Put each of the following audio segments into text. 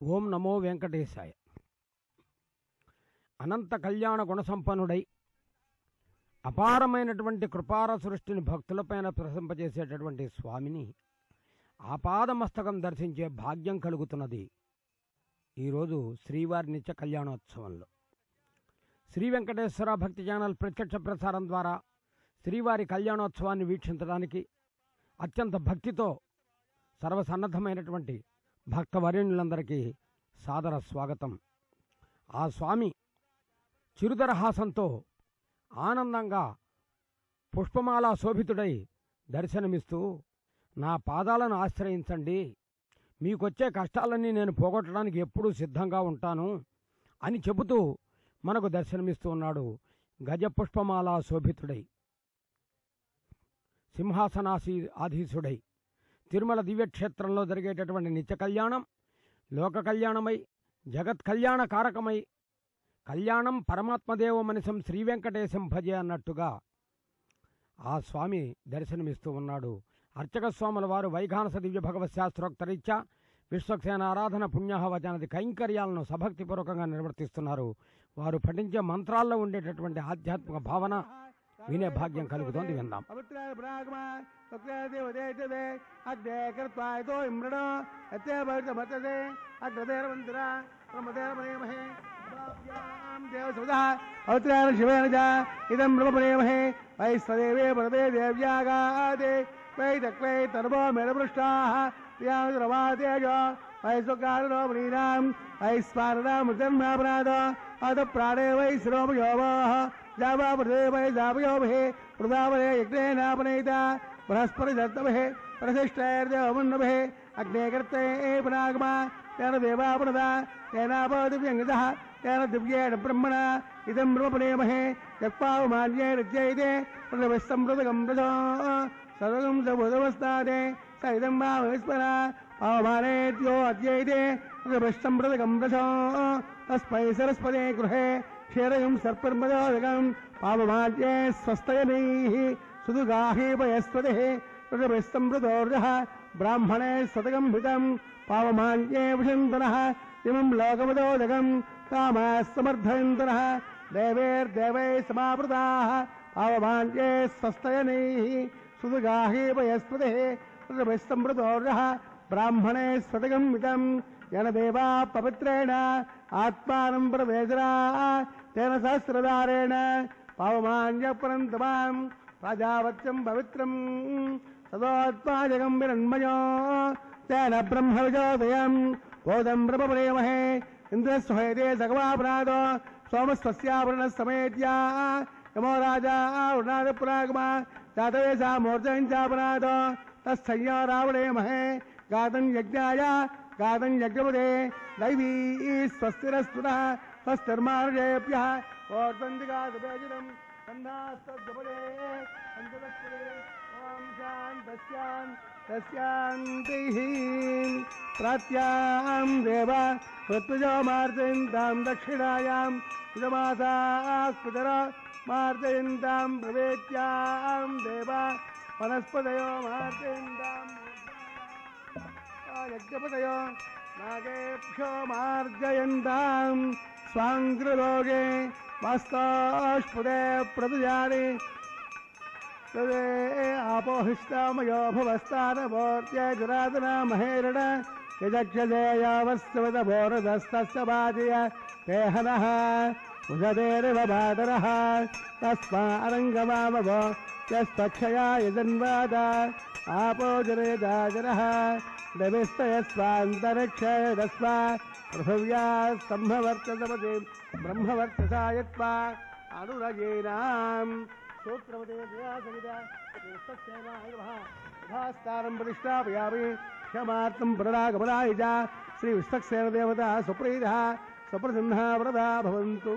ఓం నమో వెంకటేశాయ అనంత కళ్యాణ గుణసంపన్నుడై అపారమైనటువంటి కృపార సృష్టిని భక్తులపైన ప్రశంపజేసేటటువంటి స్వామిని ఆపాదమస్తకం దర్శించే భాగ్యం కలుగుతున్నది ఈరోజు శ్రీవారి నిత్య కళ్యాణోత్సవంలో శ్రీ వెంకటేశ్వర భక్తి ఛానల్ ప్రత్యక్ష ప్రసారం ద్వారా శ్రీవారి కళ్యాణోత్సవాన్ని వీక్షించడానికి అత్యంత భక్తితో సర్వసన్నద్ధమైనటువంటి భక్తవరేణులందరికీ సాదర స్వాగతం ఆ స్వామి చిరుదరహాసంతో ఆనందంగా పుష్పమాల శోభితుడై దర్శనమిస్తూ నా పాదాలను ఆశ్రయించండి మీకొచ్చే కష్టాలన్నీ నేను పోగొట్టడానికి ఎప్పుడూ సిద్ధంగా ఉంటాను అని చెబుతూ మనకు దర్శనమిస్తూ ఉన్నాడు గజపుష్పమాల శోభితుడై సింహాసనాసి ఆధీసుడై తిరుమల దివ్యక్షేత్రంలో జరిగేటటువంటి నిత్య కళ్యాణం లోక కళ్యాణమై జగత్ కళ్యాణ కారకమై కళ్యాణం పరమాత్మదేవ మనిషం శ్రీ వెంకటేశం భజే అన్నట్టుగా ఆ స్వామి దర్శనమిస్తూ ఉన్నాడు అర్చక స్వాముల వారు వైఖానస దివ్య భగవత్ శాస్త్రోక్తరీత్యా విశ్వక్సేన ఆరాధన పుణ్యాహ వచనది కైంకర్యాలను సభక్తిపూర్వకంగా నిర్వర్తిస్తున్నారు వారు పఠించే మంత్రాల్లో ఉండేటటువంటి ఆధ్యాత్మిక భావన వినే భాగ్యం కలుగుతోంది విందాం పవిత్రాయ ప్రాగమా తత్రేదేవదేజదే అగ్నే కృత్వా ఇదో ఇమ్రణ అత్తే భవిత మతదే అగ్రదేర మందిర బ్రహ్మదేర మనేమహే భావ్యాం దేవసుధా పవిత్రాయ శివేన చ ఇదం బ్రహ్మణేమహే వై స్వదేవే పరదే దేవ్యాగాదే వై తక్వై తర్వో మేడపృష్టాః ప్రియామిరవాదేజ వై సుకారణో మునీనాం వై స్మారణామృతన్మాపరాధ అద ప్రాణే వై శిరోమయోవాః జావాపృదేవై జావయోమహే ప్రదావరే యజ్ఞేనాపనయిత బృహస్పతి దత్తమహే ప్రతిష్టైర్దేవమన్నమహే అగ్నే కర్తే పునాగమా తేన దేవాపనద తేనాపదివ్యంగత తేన దివ్యేణ బ్రహ్మణ ఇదం బ్రహ్మణేమహే యక్పావమాన్యేరజ్యైతే ప్రతిష్టమృతగం రజో సర్వగం సబుధవస్తాదే స ఇదం వా విస్మర పావమానేత్యో అద్యైతే ప్రతిష్టమృతగం రజో తస్మై సరస్వతే గృహే క్షీరయం సర్పర్మదోదకం పాపమాద్యే స్వస్తయనైః సుదుగాహీపయస్వతే ప్రతిష్టమృతోర్జః బ్రాహ్మణే స్వతకం హితం పావమాన్యే విషంతనః ఇమం లోకమదోదకం కామాస్తమర్థయంతనः దేవేర్దేవై సమావృతాः పావమాన్యే స్వస్తయనైः సుదుగాహీపయస్వతే ప్రతిష్టమృతోర్జः బ్రాహ్మణే స్వతకం హితం యన దేవా పవిత్రేణ ఆత్మానం ప్రవేశరా తేన సహస్రదారేణ పావమాన్యపరంతమాం ప్రజావత్యం పవిత్రం సదోత్మా జగంబిరన్మయో తేన బ్రహ్మ విజోదయం బోధం బ్రహ్మణేమహే ఇంద్రస్వహేతే సగవాపరాధో సోమస్వస్యావరణ సమేత్యా యమో రాజా వృణాద పురాగమా జాతవేశా మూర్ధంచాపరాధో తస్సయ్యో రావణేమహే గాతం యజ్ఞాయ గాతం యజ్ఞపదే దైవీ స్వస్తిరస్ఫుర స్వస్తిర్మార్జేభ్య ఓర్దందిగాదుపేజితం కన్నాస్తద్వపదే పంచదక్షిణే ఓం శాంతస్యాం తస్యాంతిః ప్రాత్యాం దేవ మృత్యుజో మార్జయంతాం దక్షిణాయాం సుజమాసాస్పదర మార్జయంతాం ప్రవేత్యాం దేవ వనస్పదయో మార్జయంతాం యజ్ఞపదయో నాగేభ్యో మార్జయంతాం స్వాంగ్రలోకే వాస్తాస్పదే ప్రతుజాని తదే ఆపోహిష్టామయో భవస్థానమూర్త్యజురాదనా మహేరణ యజక్షజేయావస్వద బోరదస్తస్య బాధయ తేహనః ఉదదేరివ బాదరः తస్మారంగమామవో యస్తక్షయా యజన్వాద ఆపోజనేదాజనः దవిస్తయస్వాంతరిక్షయదస్వా పృథివ్యా స్తంభవర్తసపతి బ్రహ్మవర్తసాయత్వా అనురయేనాం సూత్రవతే దయాసహిత యథాస్థానం ప్రతిష్టాపయామి క్షమార్థం ప్రదాగమనాయ చ శ్రీ విశ్వక్సేన దేవత సుప్రీత సుప్రసన్న వ్రతా భవంతు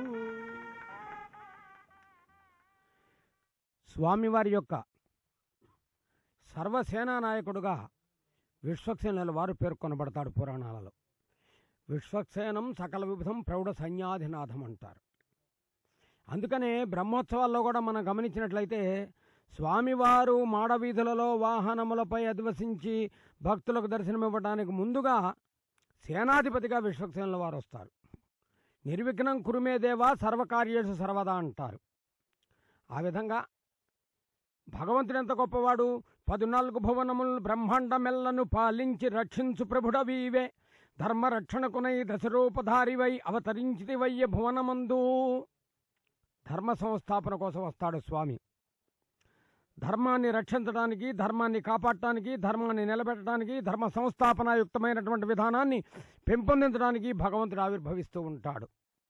స్వామివారి యొక్క సర్వసేనా నాయకుడుగా విశ్వక్సేనుల వారు పేర్కొనబడతాడు పురాణాలలో విశ్వక్సేనం సకల విధం ప్రౌఢ సైన్యాధినాథం అంటారు అందుకనే బ్రహ్మోత్సవాల్లో కూడా మనం గమనించినట్లయితే స్వామివారు మాడవీధులలో వాహనములపై అధివసించి భక్తులకు దర్శనమివ్వడానికి ముందుగా సేనాధిపతిగా విశ్వక్సేనుల వారు వస్తారు నిర్విఘ్నం కురుమే దేవా సర్వకార్యేషు సర్వదా అంటారు ఆ విధంగా భగవంతుడు ఎంత గొప్పవాడు పదునాలుగు భువనములు బ్రహ్మాండమెల్లను పాలించి రక్షించు ప్రభుడవీవే ధర్మ రక్షణకునై దశరూపధారివై అవతరించితివయ్య భువనమందు ధర్మ సంస్థాపన కోసం వస్తాడు స్వామి ధర్మాన్ని రక్షించడానికి ధర్మాన్ని కాపాడటానికి ధర్మాన్ని నిలబెట్టడానికి ధర్మ సంస్థాపనాయుక్తమైనటువంటి విధానాన్ని పెంపొందించడానికి భగవంతుడు ఆవిర్భవిస్తూ ఉంటాడు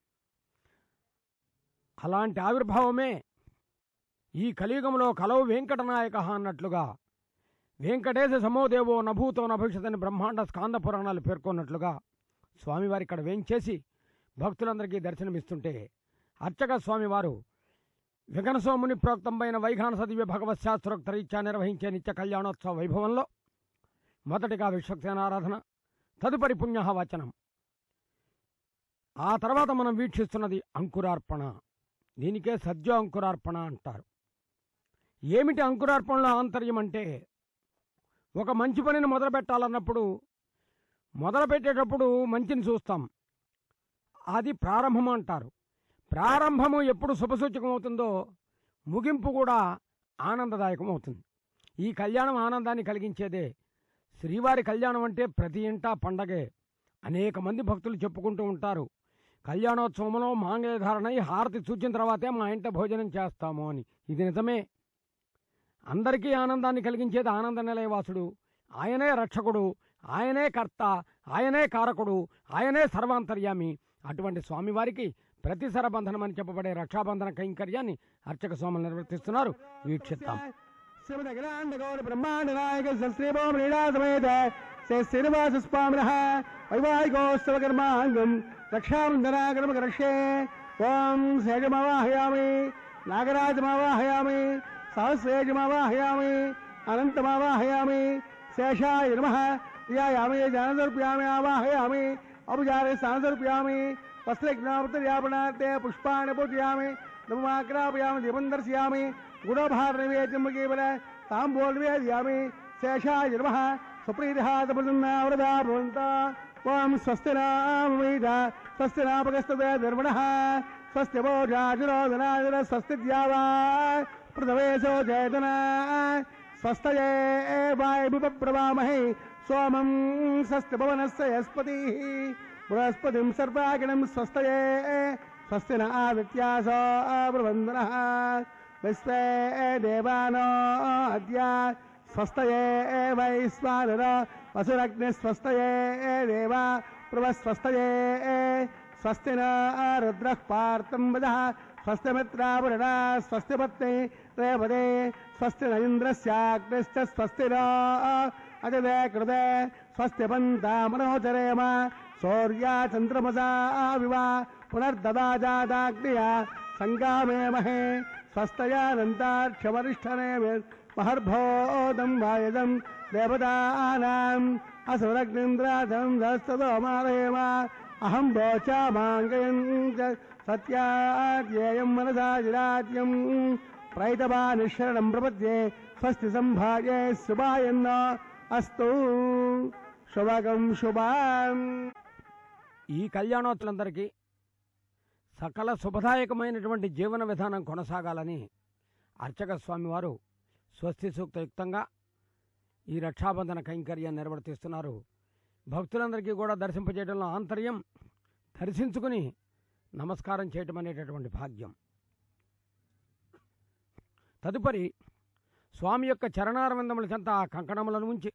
అలాంటి ఆవిర్భావమే ఈ కలియుగంలో కలవు వెంకటనాయక అన్నట్లుగా వెంకటేశ సమోదేవో నభూతో నభవిష్యతని బ్రహ్మాండ స్కాంద పురాణాలు పేర్కొన్నట్లుగా స్వామివారి ఇక్కడ వేంచేసి భక్తులందరికీ దర్శనమిస్తుంటే అర్చక స్వామివారు విఘనసోముని ప్రోక్తంపైన వైఖానస దివ్య భగవత్ శాస్త్రోక్త రీత్యా నిర్వహించే నిత్య కళ్యాణోత్సవ వైభవంలో మొదటిగా విశ్వక్సేనారాధన తదుపరి పుణ్యవచనం ఆ తర్వాత మనం వీక్షిస్తున్నది అంకురార్పణ దీనికే సద్య అంకురార్పణ అంటారు ఏమిటి అంకురార్పణలో ఆంతర్యం అంటే ఒక మంచి పనిని మొదలు పెట్టాలన్నప్పుడు మొదలు పెట్టేటప్పుడు మంచిని చూస్తాం అది ప్రారంభం అంటారు ప్రారంభము ఎప్పుడు శుభసూచకం అవుతుందో ముగింపు కూడా ఆనందదాయకం అవుతుంది ఈ కళ్యాణం ఆనందాన్ని కలిగించేదే శ్రీవారి కళ్యాణం అంటే ప్రతి ఇంటా పండగే అనేక మంది భక్తులు చెప్పుకుంటూ ఉంటారు కళ్యాణోత్సవంలో మాంగళ్య ధారణ అయి హారతి చూచిన తర్వాతే మా ఇంట భోజనం చేస్తాము అని ఇది నిజమే అందరికీ ఆనందాన్ని కలిగించేది ఆనంద నిలయవాసుడు ఆయనే రక్షకుడు ఆయనే కర్త ఆయనే కారకుడు ఆయనే సర్వాంతర్యామి అటువంటి స్వామివారికి ప్రతి సరబంధనం అని చెప్పబడే రక్షాబంధన కైంకర్యాన్ని అర్చక స్వాములు నిర్వర్తిస్తున్నారు వీక్షిద్దాం శ్రీమదఖిలాండ గౌర బ్రహ్మాండ నాయక శ్రీభోమ లీలా సమేత శ్రీ శ్రీనివాస స్వామిన వైవాహికోత్సవ కర్మాంగం రక్షాబంధనాగరమ కరక్షే ఓం శేజమావాహయామి నాగరాజమావాహయామి సహస్రేజమావాహయామి అనంతమావాహయామి శేషాయ నమ యాయామి జానదర్ప్యామి ఆవాహయామి అభిజారే స్థానదర్ప్యామి వస్త్రజ్ఞాపతర్యాపణార్థే పుష్పాన్ని పూజయామి నమాగ్రాపయామి దీపం దర్శయామి గుణభారనివేద్యం కేవల తాంబూలవేదయామి శేషాయ నమ సుప్రీతిः తపదున్నావృదా భవంత ఓం స్వస్తి నామీత స్వస్తి నాపగస్తవే నిర్మణः స్వస్తి భోజాజురోదనాజుర స్వస్తి ద్యావా పృథవేశో చేతన స్వస్తయే వాయుపప్రవామహే సోమం స్వస్తి భవనస్య యస్పతి బృహస్పతిం సర్వాగణం స్వస్తయే స్వస్తి నా విత్యాసో బ్రవందన విశ్వే దేవానో అద్య స్వస్తయే వైశ్వానర వసురగ్ని స్వస్తయే దేవ ప్రభస్వస్తయే స్వస్తి న రుద్రః పార్థం వద స్వస్తి మిత్రాపురణ స్వస్తి పత్ని రేపదే స్వస్తి న ఇంద్రస్యాగ్నిశ్చ స్వస్తి న అజదే కృతే స్వస్తి పంతామనోచరేమ సౌర్యా చంద్రమసా వివ పునర్దదాజాదాగ్నియ సంగామే మహే స్వస్తయానంతాక్షవరిష్ఠనే మహర్భోదం వాయదం దేవతానాం అసురగ్నింద్రాధం దస్తదోమాలయేమ అహం భోచామాంగయం సత్యాధ్యేయం మనసా జిరాజ్యం ప్రైతవానిశరణం ప్రపద్యే స్వస్తి సంభాయే శుభాయన్న అస్తు శుభగం శుభాం ఈ కళ్యాణోత్సలందరికీ సకల శుభదాయకమైనటువంటి జీవన విధానం కొనసాగాలని అర్చక స్వామివారు స్వస్తి సూక్తయుక్తంగా ఈ రక్షాబంధన కైంకర్యాన్ని నిర్వర్తిస్తున్నారు భక్తులందరికీ కూడా దర్శింపజేయడంలో ఆంతర్యం దర్శించుకుని నమస్కారం చేయటం అనేటటువంటి భాగ్యం తదుపరి స్వామి యొక్క చరణారవిందముల చెంత ఆ కంకణములను ఉంచి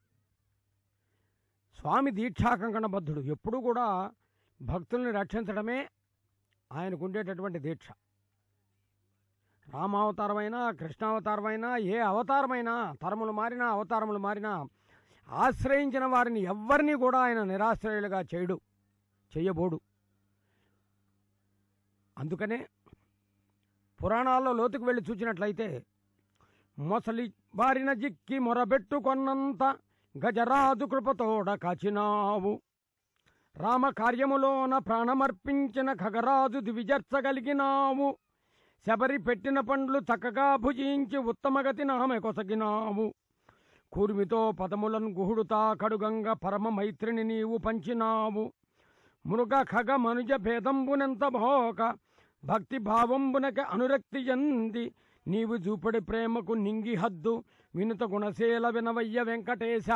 స్వామి దీక్షా కంకణబద్ధుడు ఎప్పుడూ కూడా భక్తుల్ని రక్షించడమే ఆయనకు ఉండేటటువంటి దీక్ష రామావతారమైనా కృష్ణావతారమైనా ఏ అవతారమైనా తరములు మారినా అవతారములు మారినా ఆశ్రయించిన వారిని ఎవ్వరినీ కూడా ఆయన నిరాశ్రయులుగా చేయడు చెయ్యబోడు అందుకనే పురాణాల్లో లోతుకు వెళ్ళి చూచినట్లయితే మొసలి బారిన జిక్కి మొరబెట్టుకొన్నంత గజరాజు కృపతోడ కాచినావు రామ కార్యములోన ప్రాణమర్పించిన ఖగరాజు దివిజర్చగలిగినావు శబరి పెట్టిన పండ్లు చక్కగా భుజించి ఉత్తమగతి నామె కొసగినావు కూర్మితో పదములను గుహుడుతా కడుగంగ పరమ మైత్రిని నీవు పంచినావు మృగ ఖగ మనుజ భేదంబునెంత భోక భక్తి భావంబునక అనురక్తి ఎంది నీవు చూపడి ప్రేమకు నింగి హద్దు వినుత గుణశీల వినవయ్య వెంకటేశ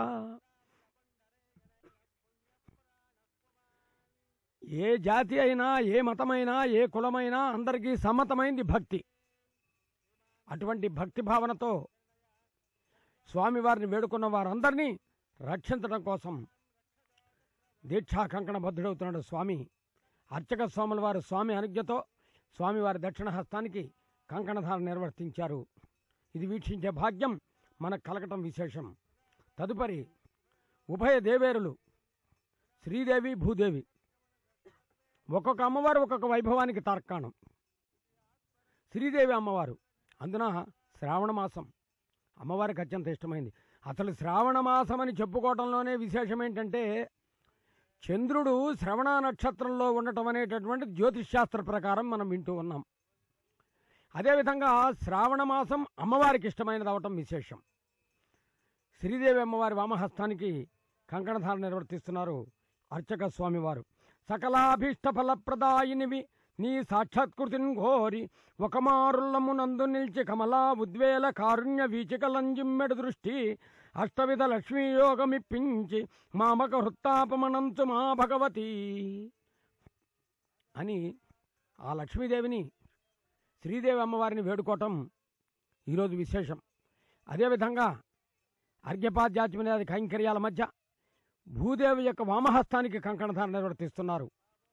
ఏ జాతి అయినా ఏ మతమైనా ఏ కులమైనా అందరికీ సమ్మతమైంది భక్తి అటువంటి భక్తి భావనతో స్వామివారిని వేడుకున్న వారందరినీ రక్షించడం కోసం దీక్షా కంకణ బద్ధుడవుతున్నాడు స్వామి అర్చక స్వాముల వారు స్వామి అనుజ్ఞతో స్వామివారి దక్షిణ హస్తానికి కంకణధారణ నిర్వర్తించారు ఇది వీక్షించే భాగ్యం మనకు కలగటం విశేషం తదుపరి ఉభయ దేవేరులు శ్రీదేవి భూదేవి ఒక్కొక్క అమ్మవారు ఒక్కొక్క వైభవానికి తార్కాణం శ్రీదేవి అమ్మవారు అందున శ్రావణ మాసం అమ్మవారికి అత్యంత ఇష్టమైంది అసలు శ్రావణ మాసం అని చెప్పుకోవడంలోనే విశేషం ఏంటంటే చంద్రుడు శ్రవణ నక్షత్రంలో ఉండటం అనేటటువంటి జ్యోతిష్ శాస్త్ర ప్రకారం మనం వింటూ ఉన్నాం అదేవిధంగా శ్రావణ మాసం అమ్మవారికి ఇష్టమైనది అవటం విశేషం శ్రీదేవి అమ్మవారి వామహస్తానికి కంకణధారణ నిర్వర్తిస్తున్నారు అర్చక స్వామివారు సకలాభీష్ట ఫలప్రదాయినివి నీ సాక్షాత్కృతిని ఘోరి ఒక మారుల్లమునందు నిలిచి కమలా ఉద్వేల కారుణ్య వీచికలంజిమ్మెడు దృష్టి అష్టవిధ లక్ష్మీయోగమిప్పించి మామక హృత్తాపమనంచు మా భగవతి అని ఆ లక్ష్మీదేవిని శ్రీదేవి అమ్మవారిని వేడుకోవటం ఈరోజు విశేషం అదేవిధంగా అర్ఘ్యపాద్యాత్మనేది కైంకర్యాల మధ్య భూదేవి యొక్క వామహస్తానికి కంకణధారణ నిర్వర్తిస్తున్నారు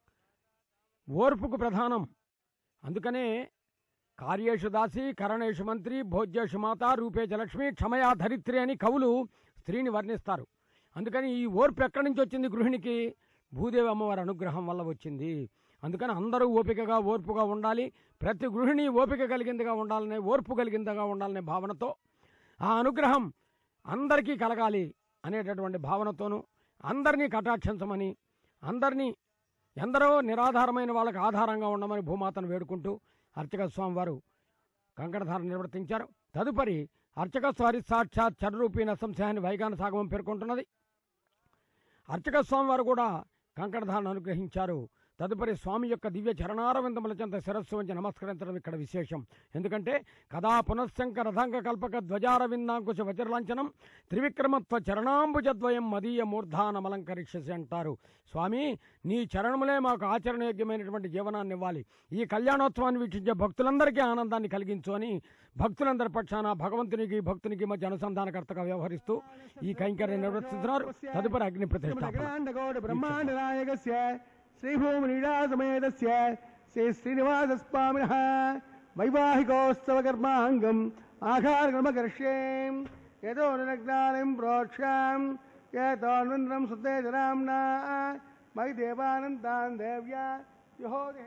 ఓర్పుకు ప్రధానం అందుకనే కార్యేషు దాసి కరణేషు మంత్రి భోజ్యేషు మాత రూపేచ లక్ష్మి క్షమయా ధరిత్రి అని కవులు స్త్రీని వర్ణిస్తారు అందుకని ఈ ఓర్పు ఎక్కడి నుంచి వచ్చింది గృహిణికి భూదేవి అమ్మవారి అనుగ్రహం వల్ల వచ్చింది అందుకని అందరూ ఓపికగా ఓర్పుగా ఉండాలి ప్రతి గృహిణి ఓపిక కలిగిందిగా ఉండాలనే ఓర్పు కలిగిందిగా ఉండాలనే భావనతో ఆ అనుగ్రహం అందరికీ కలగాలి అనేటటువంటి భావనతోనూ అందరినీ కటాక్షించమని అందరినీ ఎందరో నిరాధారమైన వాళ్ళకి ఆధారంగా ఉండమని భూమాతను వేడుకుంటూ అర్చక స్వామి వారు కంకణధారణ నిర్వర్తించారు తదుపరి అర్చక స్వారి సాక్షాత్ చరరూపీ నసంశయాన్ని వైగాన సాగమం పేర్కొంటున్నది అర్చక స్వామి వారు కూడా కంకణధారణ అనుగ్రహించారు తదుపరి స్వామి యొక్క దివ్య చరణారవిందముల చెంత శిరస్సు వంచి నమస్కరించడం ఇక్కడ విశేషం ఎందుకంటే కథా పునశ్శంక రథంగ కల్పక ధ్వజారవిందాంకుశ వజ్రలాంఛనం త్రివిక్రమత్వ చరణాంబుజద్వయం మదీయ మూర్ధానమలంకరిష్యసి అంటారు స్వామి నీ చరణములే మాకు ఆచరణయోగ్యమైనటువంటి జీవనాన్ని ఇవ్వాలి ఈ కళ్యాణోత్సవాన్ని వీక్షించే భక్తులందరికీ ఆనందాన్ని కలిగించు అని భక్తులందరి పక్షాన భగవంతునికి భక్తునికి మధ్య అనుసంధానకర్తగా వ్యవహరిస్తూ ఈ కైంకర్యం నిర్వర్తిస్తున్నారు తదుపరి అగ్ని ప్రతిష్టాపన శ్రీమదఖండకోటి బ్రహ్మాండ నాయకస్య శ్రీభూమినీడాసమేతస్య శ్రీ శ్రీనివాస స్వామినః వైవాహికోత్సవ కర్మాంగం ఆఘారకర్మకర్ష్యే యతో నినగ్నానిం ప్రోక్ష్యాం యతోన్వంద్రం సుతే జనాంనా మై దేవానంతాన్ దేవ్యా యుహోదే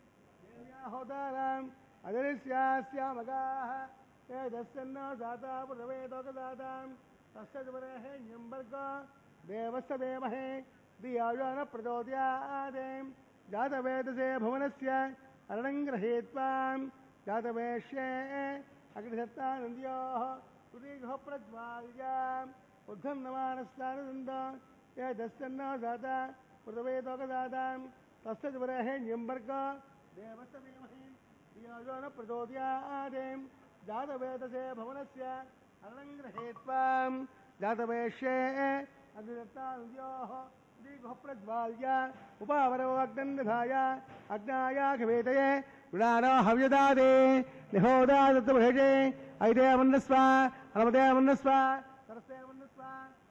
దేవ్యాహోదారాం అదరిస్యాస్యామగాః ఏదస్సన్నో దాతా పురవేదోకదాతాం తస్సద్వరేహ్యంబర్గో దేవస్య దేమహే ధియాయోన ప్రచోదయాదేం జాతవేదసే భువనస్య అరణం గృహీత్వాం జాతవేష్యే అగ్నిసత్తానంద్యోः ఉదీఘో ప్రజ్వాల్యాం ఉద్ధం నమానస్నానంద ఏదస్సన్నో దాత పృథవేదోకదాతాం తస్సద్వరేహ్యంబర్గో దేవస్య దేమహే ధియాయోన ప్రచోదయాదేం జాతవేదసే భువనస్య అరణం గృహీత్వాం జాతవేష్యే అగ్నిదత్తానుద్యోः దీఘప్రజ్వాల్య ఉపావరో అగ్నంధాయ అగ్నాయాఘవేతయే గుణానో హవ్యదాదే నిహోదాదత్తమహేజే ఐదే మన్నస్వ హనుమతే మన్నస్వ సరస్తే మన్నస్వ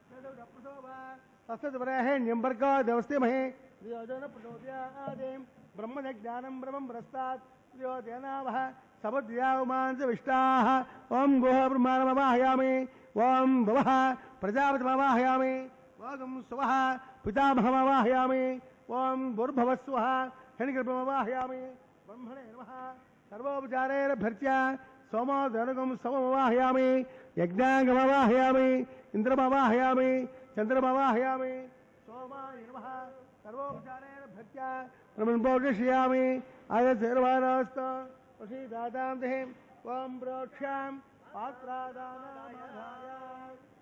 తస్తద్వరేహేణ్యంబర్గో దేవస్తే మహే దియోజన ప్రచోదయాదే బ్రహ్మజ్ఞానం బ్రహ్మం పురస్తాత్ దియోజనావహ సముద్యావమాంస విష్టాః ఓం గుహ బ్రహ్మాణమవాహయామి ఓం భవః ప్రజాపతిమవాహయామి ఓం స్వః పితామహమవాహయామి ఓం భూర్భవస్వః హణిగర్భమవాహయామి బ్రహ్మణే నమః సర్వోపచారైరభ్యర్చ్య సోమో ధనుగం సమమవాహయామి యజ్ఞాంగమవాహయామి ఇంద్రమవాహయామి చంద్రమవాహయామి సోమాయ నమః సర్వోపచారైరభ్యర్చ్య బ్రహ్మణ్పోషయామి ఆయశర్వారాస్త వసీదాతాం దేహం ఓం ప్రోక్ష్యాం పాత్రాదానామాధాయ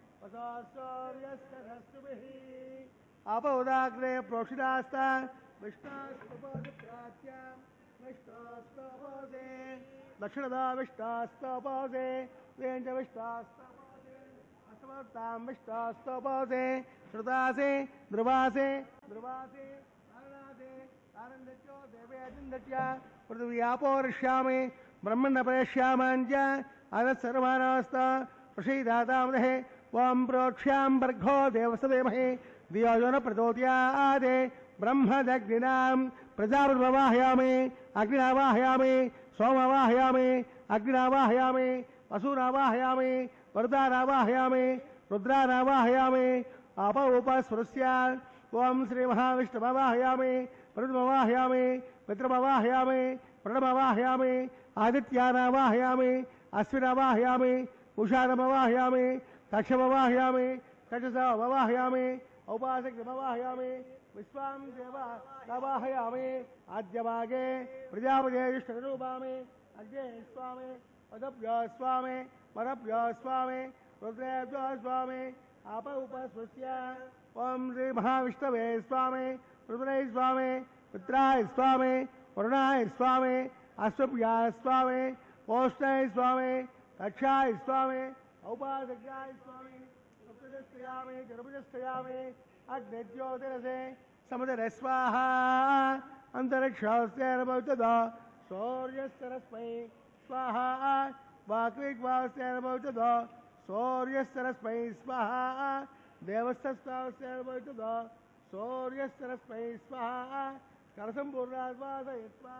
सूर्यस्तरस्तुभिः अपौदाग्रे प्रोक्षितास्ता विष्णास्तपोदे विष्णास्तपोदे दक्षिणदा विष्णास्तपोदे वेञ्च विष्णास्तपोदे असमर्तां विष्णास्तपोदे श्रुतासे ध्रुवासे ध्रुवासे तारणासे तारण्डत्यो देवे अजिन्दत्या पृथिव्यापोरिष्यामि ब्रह्मण्ड परेष्यामाञ्च अनत्सर्वानास्ता प्रसीदातामदहे वां प्रोक्ष्यां वर्घो देवसदेमहे धियो न प्रचोदयादे ब्रह्मदग्निनां प्रजापतिमवाहयामि अग्निनावाहयामि सोमवाहयामि अग्निनावाहयामि वसूनावाहयामि वरुदानावाहयामि रुद्रानावाहयामि अप उपस्पृश्य ॐ श्रीमहाविष्णुमवाहयामि प्रथमवाहयामि पितृमवाहयामि प्रणमवाहयामि आदित्यानावाहयामि अश्विनवाहयामि उषानमवाहयामि कक्षमवाहयामि कक्षसमवाहयामि औपासक्यमवाहयामि विश्वां देव नवाहयामि आद्यभागे प्रजापतिष्ठरूपामि अग्ने स्वामि पदभ्यो स्वामि परभ्यो स्वामि रुद्रेभ्यो स्वामि आप उपस्पृश्य ॐ श्री महाविष्णवे स्वामि रुद्रै स्वामि मित्राय स्वामि वरुणाय स्वामि अश्वप्याय स्वामि ओष्णाय स्वामि कक्षाय स्वामि औपासक्याय स्वामि सप्तदस्थयामि गर्भजस्थयामि अग्निज्योतिरसे समुदर स्वाहा अन्तरिक्षस्तेर्भवतद सौर्यस्तरस्मै स्वाहा वाक्विग्वास्तेर्भवतद सौर्यस्तरस्मै स्वाहा देवस्तस्तास्तेर्भवतद सौर्यस्तरस्मै स्वाहा करसम्पूर्णाद्वादयत्वा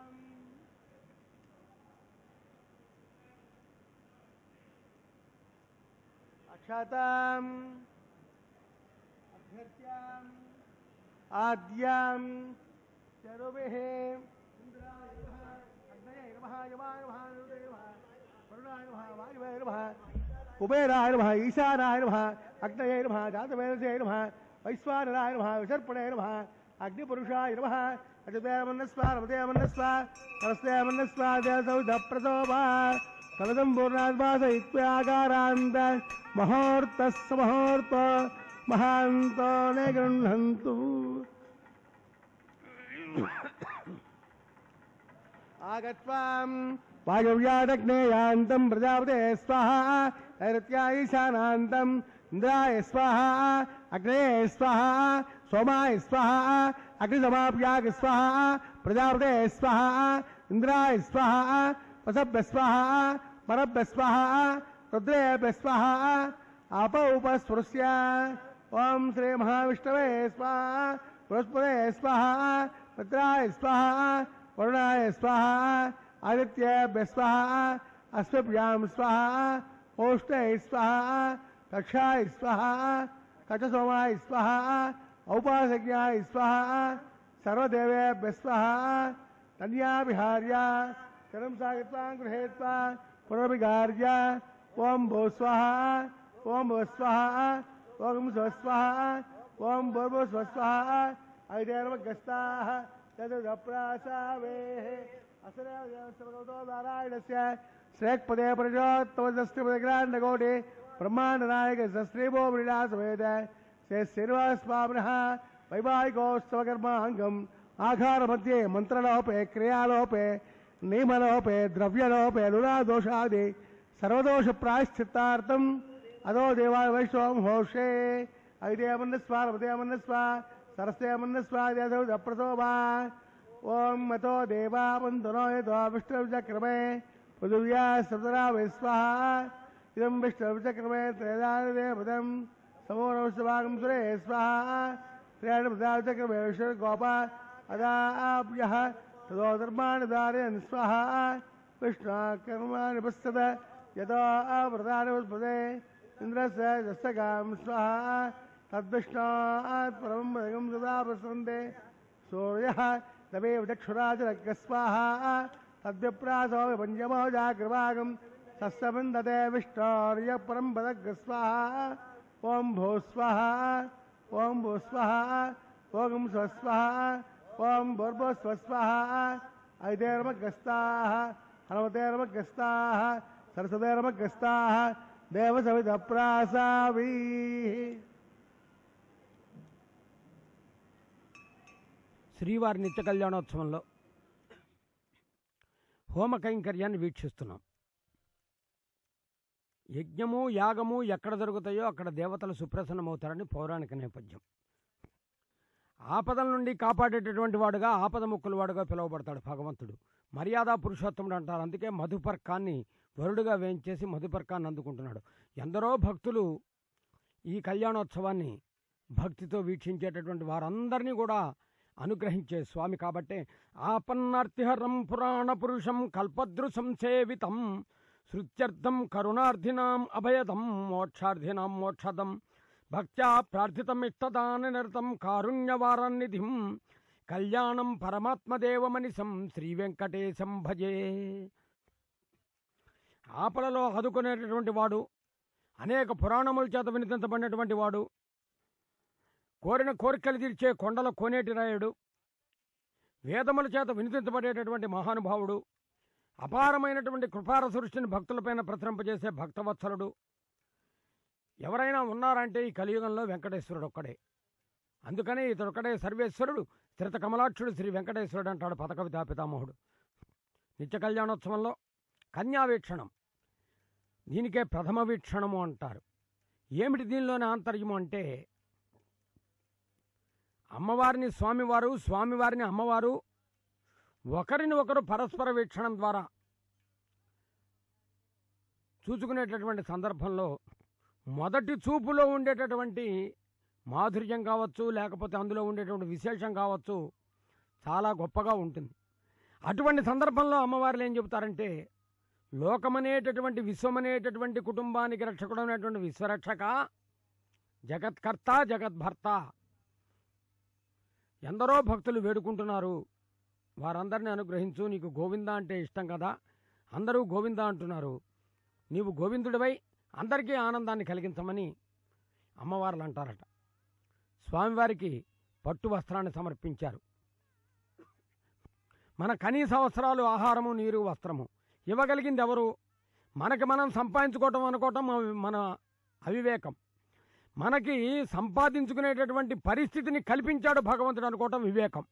अक्षताम् अभ्यर्च्याम् आद्यां चरुभिः इन्द्राय नमः अग्नये नमः यमाय नमः निरुदये नमः वरुणाय नमः वायुवे नमः कुबेराय नमः ईशानाय नमः अग्नये नमः जातवेदसे नमः वैश्वानराय नमः विसर्पणे नमः अग्निपुरुषाय नमः अजतमन्नस्वा रमतेमन्नस्वा करस्तेमन्नस्वा देवसौधप्रसोभा कलदं पूर्णाद्वासयित्व्याकारान्त महोर्तस्य मुहूर्त महान्तो न गृह्णन्तु आगत्वां वायव्यादग्नेयान्तं प्रजापते स्वाहा नैऋत्या ईशानान्तम् इन्द्राय स्वाहा अग्नये स्वाहा सोमाय स्वाहा अग्निसमाप्याग स्वाहा प्रजापते स्वाहा इन्द्राय स्वाहा वसभ्य स्वाहा परभ्य स्वाहा रुद्रेभ्य स्वाहा आप उपस्पृश्य ॐ श्री महाविष्णवे स्वाहा बृहस्पते स्वाहा मित्राय स्वाहा वरुणाय स्वाहा आदित्यभ्य स्वाहा अश्वभ्यां स्वाहा ओष्ठै स्वाहा कक्षाय स्वाहा कचसोमाय स्वाहा औपासज्ञाय स्वाहा सर्वदेवेभ्य स्वाहा कन्याविहार्य शरं सागित्वां गृहेत्वा पुनर्विगार्य ॐ भो स्वाहा ॐ भो स्वाहा ॐ स्वस्वाहा ॐ भूर्भुव स्वस्वाहा ऐदेर्वगस्ताः तदप्रासावेः असुरतो नारायणस्य श्रेक्पदे प्रजोत्तमदस्त्रिपदग्राण्डकोटि ब्रह्माण्डनायक सस्त्रीभो मृणासवेद से श्रीनिवासस्वामिनः वैवाहिकोत्सवकर्माङ्गम् आघारमध्ये मन्त्रलोपे क्रियालोपे नियमलोपे द्रव्यलोपे लुणादोषादि सर्वदोषप्रायश्चित्तार्थम् अदो देवाय वैष्णवं होषे ऐदेमन्नस्वा रमतेमन्नस्वा सरस्तेमन्नस्वा देसौदप्रसोभा ॐ मतो देवा वन्दनो यतो विष्णुचक्रमे पृथिव्या सतरा विस्वाहा इदं विष्णुचक्रमे त्रयदादेवदं समोरवस्वागं सुरे स्वाहा त्रयाणपदाचक्रमे विष्णुर्गोपा अदाभ्यः ततो धर्माणि धारयन् स्वाहा विष्णा कर्माणि पश्यत यतो अवृतानुस्पदे इन्द्रस्य जस्तकां स्वाहा तद्विष्णात् परमं मृगं सदा प्रसन्ते सूर्यः तमेव चक्षुराजरग्रस्वाहा तद्विप्रासो विपञ्चमो जागृभागं सस्यवन्दते विष्णोर्य परं पदग्रस्वाहा ॐ भो स्वाहा ॐ भो स्वाहा ॐ स्वस्वाहा ॐ भूर्भो स्वस्वाहा ऐदेर्मग्रस्ताः हनुमतेर्मग्रस्ताः सरस्वतेर्मग्रस्ताः దేవసవితప్రాసావీ శ్రీవారి నిత్య కళ్యాణోత్సవంలో హోమ కైంకర్యాన్ని వీక్షిస్తున్నాం యజ్ఞము యాగము ఎక్కడ జరుగుతాయో అక్కడ దేవతలు సుప్రసన్నమవుతారని పౌరాణిక నేపథ్యం ఆపదల నుండి కాపాడేటటువంటి వాడుగా ఆపద ముక్కుల వాడుగా పిలువబడతాడు భగవంతుడు మర్యాద పురుషోత్తముడు అంటారు అందుకే మధుపర్కాన్ని వరుడుగా వేయించేసి మధుపర్కాన్ని అందుకుంటున్నాడు ఎందరో భక్తులు ఈ కళ్యాణోత్సవాన్ని భక్తితో వీక్షించేటటువంటి వారందరినీ కూడా అనుగ్రహించే స్వామి కాబట్టే ఆపన్నార్తిహరం పురాణ పురుషం కల్పదృశం సేవితం శృత్యర్థం కరుణార్థినాం అభయదం మోక్షార్థినాం మోక్షదం భక్త్యా ప్రార్థితం ఇష్టదాన నిరతం కారుణ్యవారాన్నిధిం కళ్యాణం పరమాత్మదేవమనిశం శ్రీ వెంకటేశం భజే ఆపలలో ఆదుకునేటటువంటి వాడు అనేక పురాణముల చేత వినిపించబడినటువంటి వాడు కోరిన కోరికలు తీర్చే కొండల కోనేటి రాయుడు వేదముల చేత వినిపించబడేటటువంటి మహానుభావుడు అపారమైనటువంటి కృపార సృష్టిని భక్తులపైన ప్రసరింపజేసే భక్తవత్సలుడు ఎవరైనా ఉన్నారంటే ఈ కలియుగంలో వెంకటేశ్వరుడు ఒక్కడే అందుకనే ఇతడొక్కడే సర్వేశ్వరుడు స్థిరత కమలాక్షుడు శ్రీ వెంకటేశ్వరుడు అంటాడు పథకవితా పితామహుడు నిత్య కళ్యాణోత్సవంలో కన్యావీక్షణం దీనికే ప్రథమ వీక్షణము అంటారు ఏమిటి దీనిలోని ఆంతర్యము అంటే అమ్మవారిని స్వామివారు స్వామివారిని అమ్మవారు ఒకరిని ఒకరు పరస్పర వీక్షణం ద్వారా చూసుకునేటటువంటి సందర్భంలో మొదటి చూపులో ఉండేటటువంటి మాధుర్యం కావచ్చు లేకపోతే అందులో ఉండేటువంటి విశేషం కావచ్చు చాలా గొప్పగా ఉంటుంది అటువంటి సందర్భంలో అమ్మవార్లు ఏం చెబుతారంటే లోకమనేటటువంటి విశ్వమనేటటువంటి కుటుంబానికి రక్షకుడు అనేటువంటి విశ్వరక్షక జగత్కర్త జగద్భర్త ఎందరో భక్తులు వేడుకుంటున్నారు వారందరిని అనుగ్రహించు నీకు గోవింద అంటే ఇష్టం కదా అందరూ గోవింద అంటున్నారు నీవు గోవిందుడివై అందరికీ ఆనందాన్ని కలిగించమని అమ్మవార్లు అంటారట స్వామివారికి పట్టు వస్త్రాన్ని సమర్పించారు మన కనీస అవసరాలు ఆహారము నీరు వస్త్రము ఇవ్వగలిగింది ఎవరు మనకి మనం సంపాదించుకోవటం అనుకోవటం అవి- మన అవివేకం మనకి సంపాదించుకునేటటువంటి పరిస్థితిని కల్పించాడు భగవంతుడు అనుకోవటం వివేకం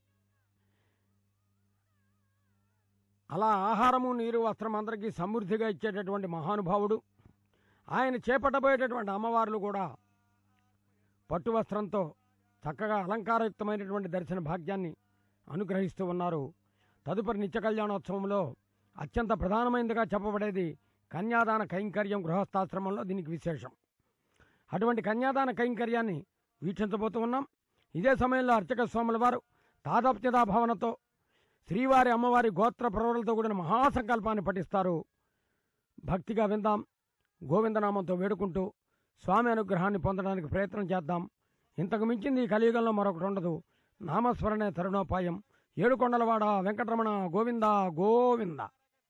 అలా ఆహారము నీరు వస్త్రం అందరికీ సమృద్ధిగా ఇచ్చేటటువంటి మహానుభావుడు ఆయన చేపట్టబోయేటటువంటి అమ్మవార్లు కూడా పట్టు వస్త్రంతో చక్కగా అలంకారయుక్తమైనటువంటి దర్శన భాగ్యాన్ని అనుగ్రహిస్తూ ఉన్నారు తదుపరి నిత్య కళ్యాణోత్సవంలో అత్యంత ప్రధానమైనదిగా చెప్పబడేది కన్యాదాన కైంకర్యం గృహస్థాశ్రమంలో దీనికి విశేషం అటువంటి కన్యాదాన కైంకర్యాన్ని వీక్షించబోతూ ఉన్నాం ఇదే సమయంలో అర్చక స్వాముల వారు తాదాప్యతా భావనతో శ్రీవారి అమ్మవారి గోత్ర ప్రవరులతో కూడిన మహాసంకల్పాన్ని పఠిస్తారు భక్తిగా విందాం గోవిందనామంతో వేడుకుంటూ స్వామి అనుగ్రహాన్ని పొందడానికి ప్రయత్నం చేద్దాం ఇంతకు మించింది ఈ కలియుగంలో మరొకటి ఉండదు నామస్మరణే తరుణోపాయం ఏడుకొండలవాడ వెంకటరమణ గోవింద గోవింద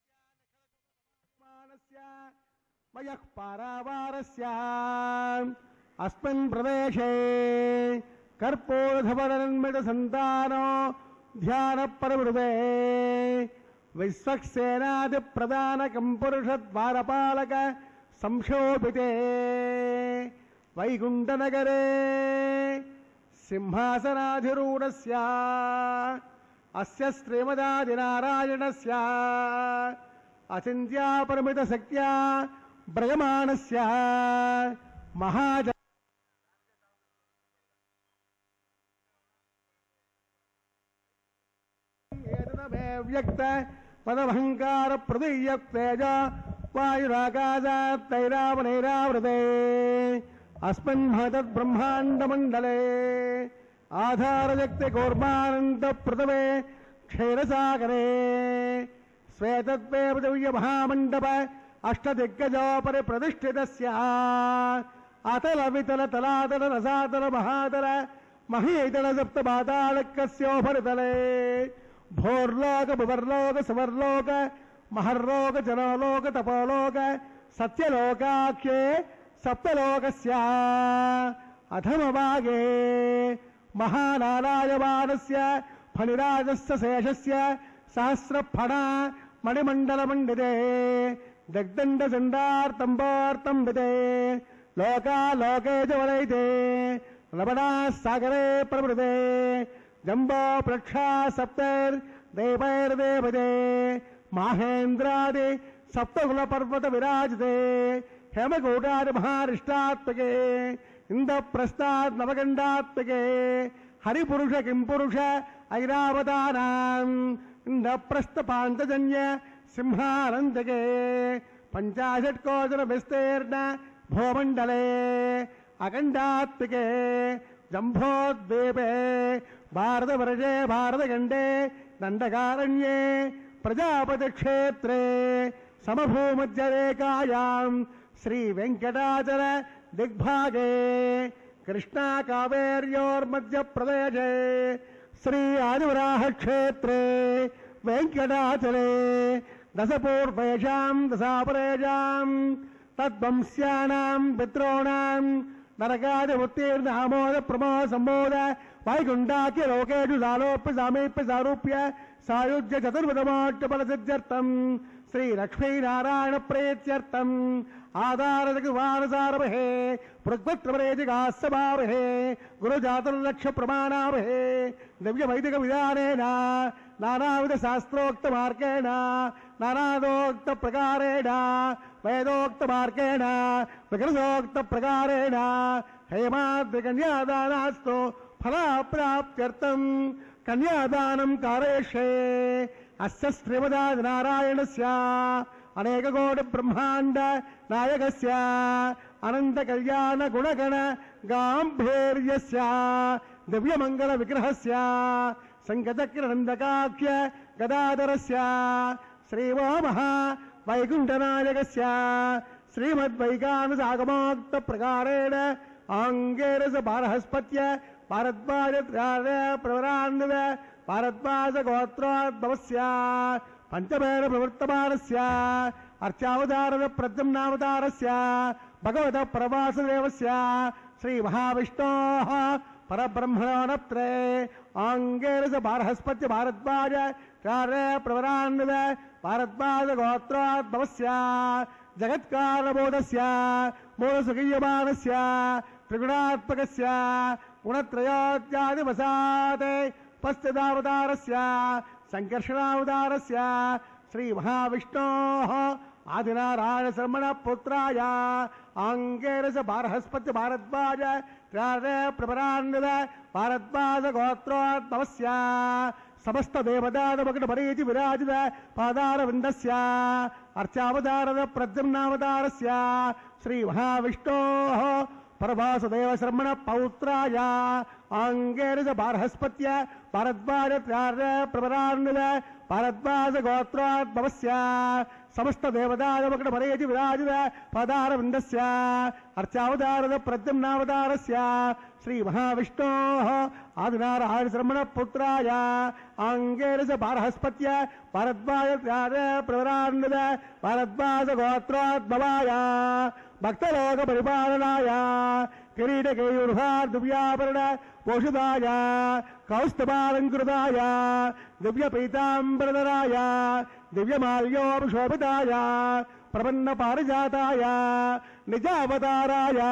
మయః పారావారస్య అస్మిన్ ప్రదేశే కర్పూరధవరన్మిత సంతానో ధ్యాన పరమృతే విశ్వక్సేనాది ప్రధానకం పురుష ద్వారపాలక సంక్షోభితే వైకుంఠనగరే సింహాసనాధిరూఢస్య అస్య శ్రీమదాదినారాయణస్య అచింత్యా పరిమిత శక్త్యా భ్రయమాణస్య మహాజ ఏతదమే వ్యక్త పదమహంకార ప్రదీయ తేజ వాయురాకాశాత్తైరావనైరావృతే అస్మిన్ మహతత్ బ్రహ్మాండ మండలే ఆధారశక్తి కూర్మానంద పృథవే క్షీరసాగరే శ్వేతత్వే పృథివ్య మహామండప అష్టదిగ్గజోపరి ప్రతిష్ఠితస్య అతల వితల తలాతల రసాతల మహాతల మహీతల సప్త పాతాళకస్యోపరితలే భోర్లోక భువర్లోక సువర్లోక మహర్లోక జనలోక తపోలోక సత్యలోకాఖ్యే సప్తలోకస్య అధమభాగే మహానారాయమానస్య ఫణిరాజస్య శేషస్య సహస్రఫణ మణిమండలమండితే దగ్దండ చండార్తంబార్తం విదే లోకా లోకే చ వలైతే లవణా సాగరే ప్రవృతే జంబో ప్రక్షా సప్తైర్ దేవైర్దేవదే మాహేంద్రాది సప్తకుల పర్వత విరాజితే హేమకూటాది మహారిష్టాత్మకే ఇంద్రప్రస్థాత్ నవగండాత్మకే హరిపురుష కింపురుష ఐరావతారాం ఇంద్రప్రస్థ పాంచజన్య సింహానందకే పంచాశట్కోజన విస్తీర్ణ భూమండలే అఖండాత్మికే జంభోద్వీపే భారతవర్షే భారతఖండే దండకారణ్యే ప్రజాపతిక్షేత్రే సమభూమధ్యరేఖాయాం శ్రీ వెంకటాచల దిగ్భాగే కృష్ణా కావేర్యోర్మధ్య ప్రదేశే శ్రీ ఆదివరాహ క్షేత్రే వెంకటాచలే దశపూర్వేషాం దశాపరేషాం తద్వంశ్యానాం పితॄణాం నరకాది ఉత్తీర్ణ ఆమోద ప్రమోద సంబోధ వైకుంఠాఖ్య లోకేషు సాలోప్య సామీప్య సారూప్య సాయుధ్య చతుర్విధమోట్య బల సిద్ధ్యర్థం శ్రీ లక్ష్మీనారాయణ ప్రేత్యర్థం ఆధారదకు వారసారభే పృగ్వత్రమరేజిగాస్సభావహే గురుజాతుర్లక్ష్య ప్రమాణావహే దివ్య వైదిక విధానేన నానావిధ శాస్త్రోక్త మార్గేణ నానాదోక్త ప్రకారేణ వేదోక్త మార్గేణ వికృతోక్త ప్రకారేణ హేమాద్రి కన్యాదానాస్తు ఫలాప్రాప్త్యర్థం కన్యాదానం కారయిష్యే అస్య శ్రీమదాది నారాయణస్య అనేకకోటి బ్రహ్మాండ నాయకస్య అనంత కళ్యాణ గుణగణ గాంభీర్యస్య దివ్యమంగళ విగ్రహస్య సంగచక్రనందకాఖ్య గదాధరస్య శ్రీవామః వైకుంఠనాయకస్య శ్రీమద్వైకానసాగమోక్త ప్రకారేణ ఆంగేరస బారహస్పత్య భారద్వాజ ప్రవరాన్విత భారద్వాజ గోత్రోద్భవస్య పంచమేన ప్రవర్తమానస్య అర్చావతారద ప్రద్యుమ్నావతారస్య భగవత ప్రవాసదేవస్య శ్రీ మహావిష్ణోః పరబ్రహ్మణోనత్రే ఆంగేరస బారహస్పత్య భారద్వాజ కార్య ప్రవరాన్విత భారద్వాజ గోత్రోద్భవస్య జగత్కారబోధస్య మూలసుఖీయమానస్య త్రిగుణాత్మకస్య గుణత్రయోత్యాదివసాతే పశ్చిదావతారస్య సంకర్షణావతారస్య శ్రీ మహావిష్ణోః ఆదినారాయణ శర్మణ పుత్రాయ ఆంగేరస బారహస్పతి భారద్వాజ ప్రపరాన్విత భారద్వాజ గోత్రోద్భవస్య సమస్త దేవదానమకట పరీతి విరాజిత పాదార విందస్య అర్చావతారద ప్రద్యుమ్నావతారస్య శ్రీ మహావిష్ణోః పరవాసుదేవ శర్మణ పౌత్రాయ ఆంగేరస బారహస్పత్య భారద్వాజ ప్రపరాన్విత భారద్వాజ గోత్రోద్భవస్య సమస్త దేవదానమకట పరేతి విరాజిత పాదార విందస్య అర్చావతారద ప్రద్యుమ్నావతారస్య శ్రీ మహావిష్ణోః ఆదినారాయణ శర్మణ పుత్రాయ ఆంగేరస బారహస్పత్య భారద్వాజ ప్రవరాన్విత భారద్వాజ గోత్రోద్భవాయ భక్తలోక పరిపాలనాయ కిరీటకేయుర్హార్దివ్యాభరణ పోషితాయ కౌస్తభాలంకృతాయ దివ్య పీతాంబరధరాయ దివ్యమాల్యోపశోభితాయ ప్రపన్న పారిజాతాయ నిజావతారాయ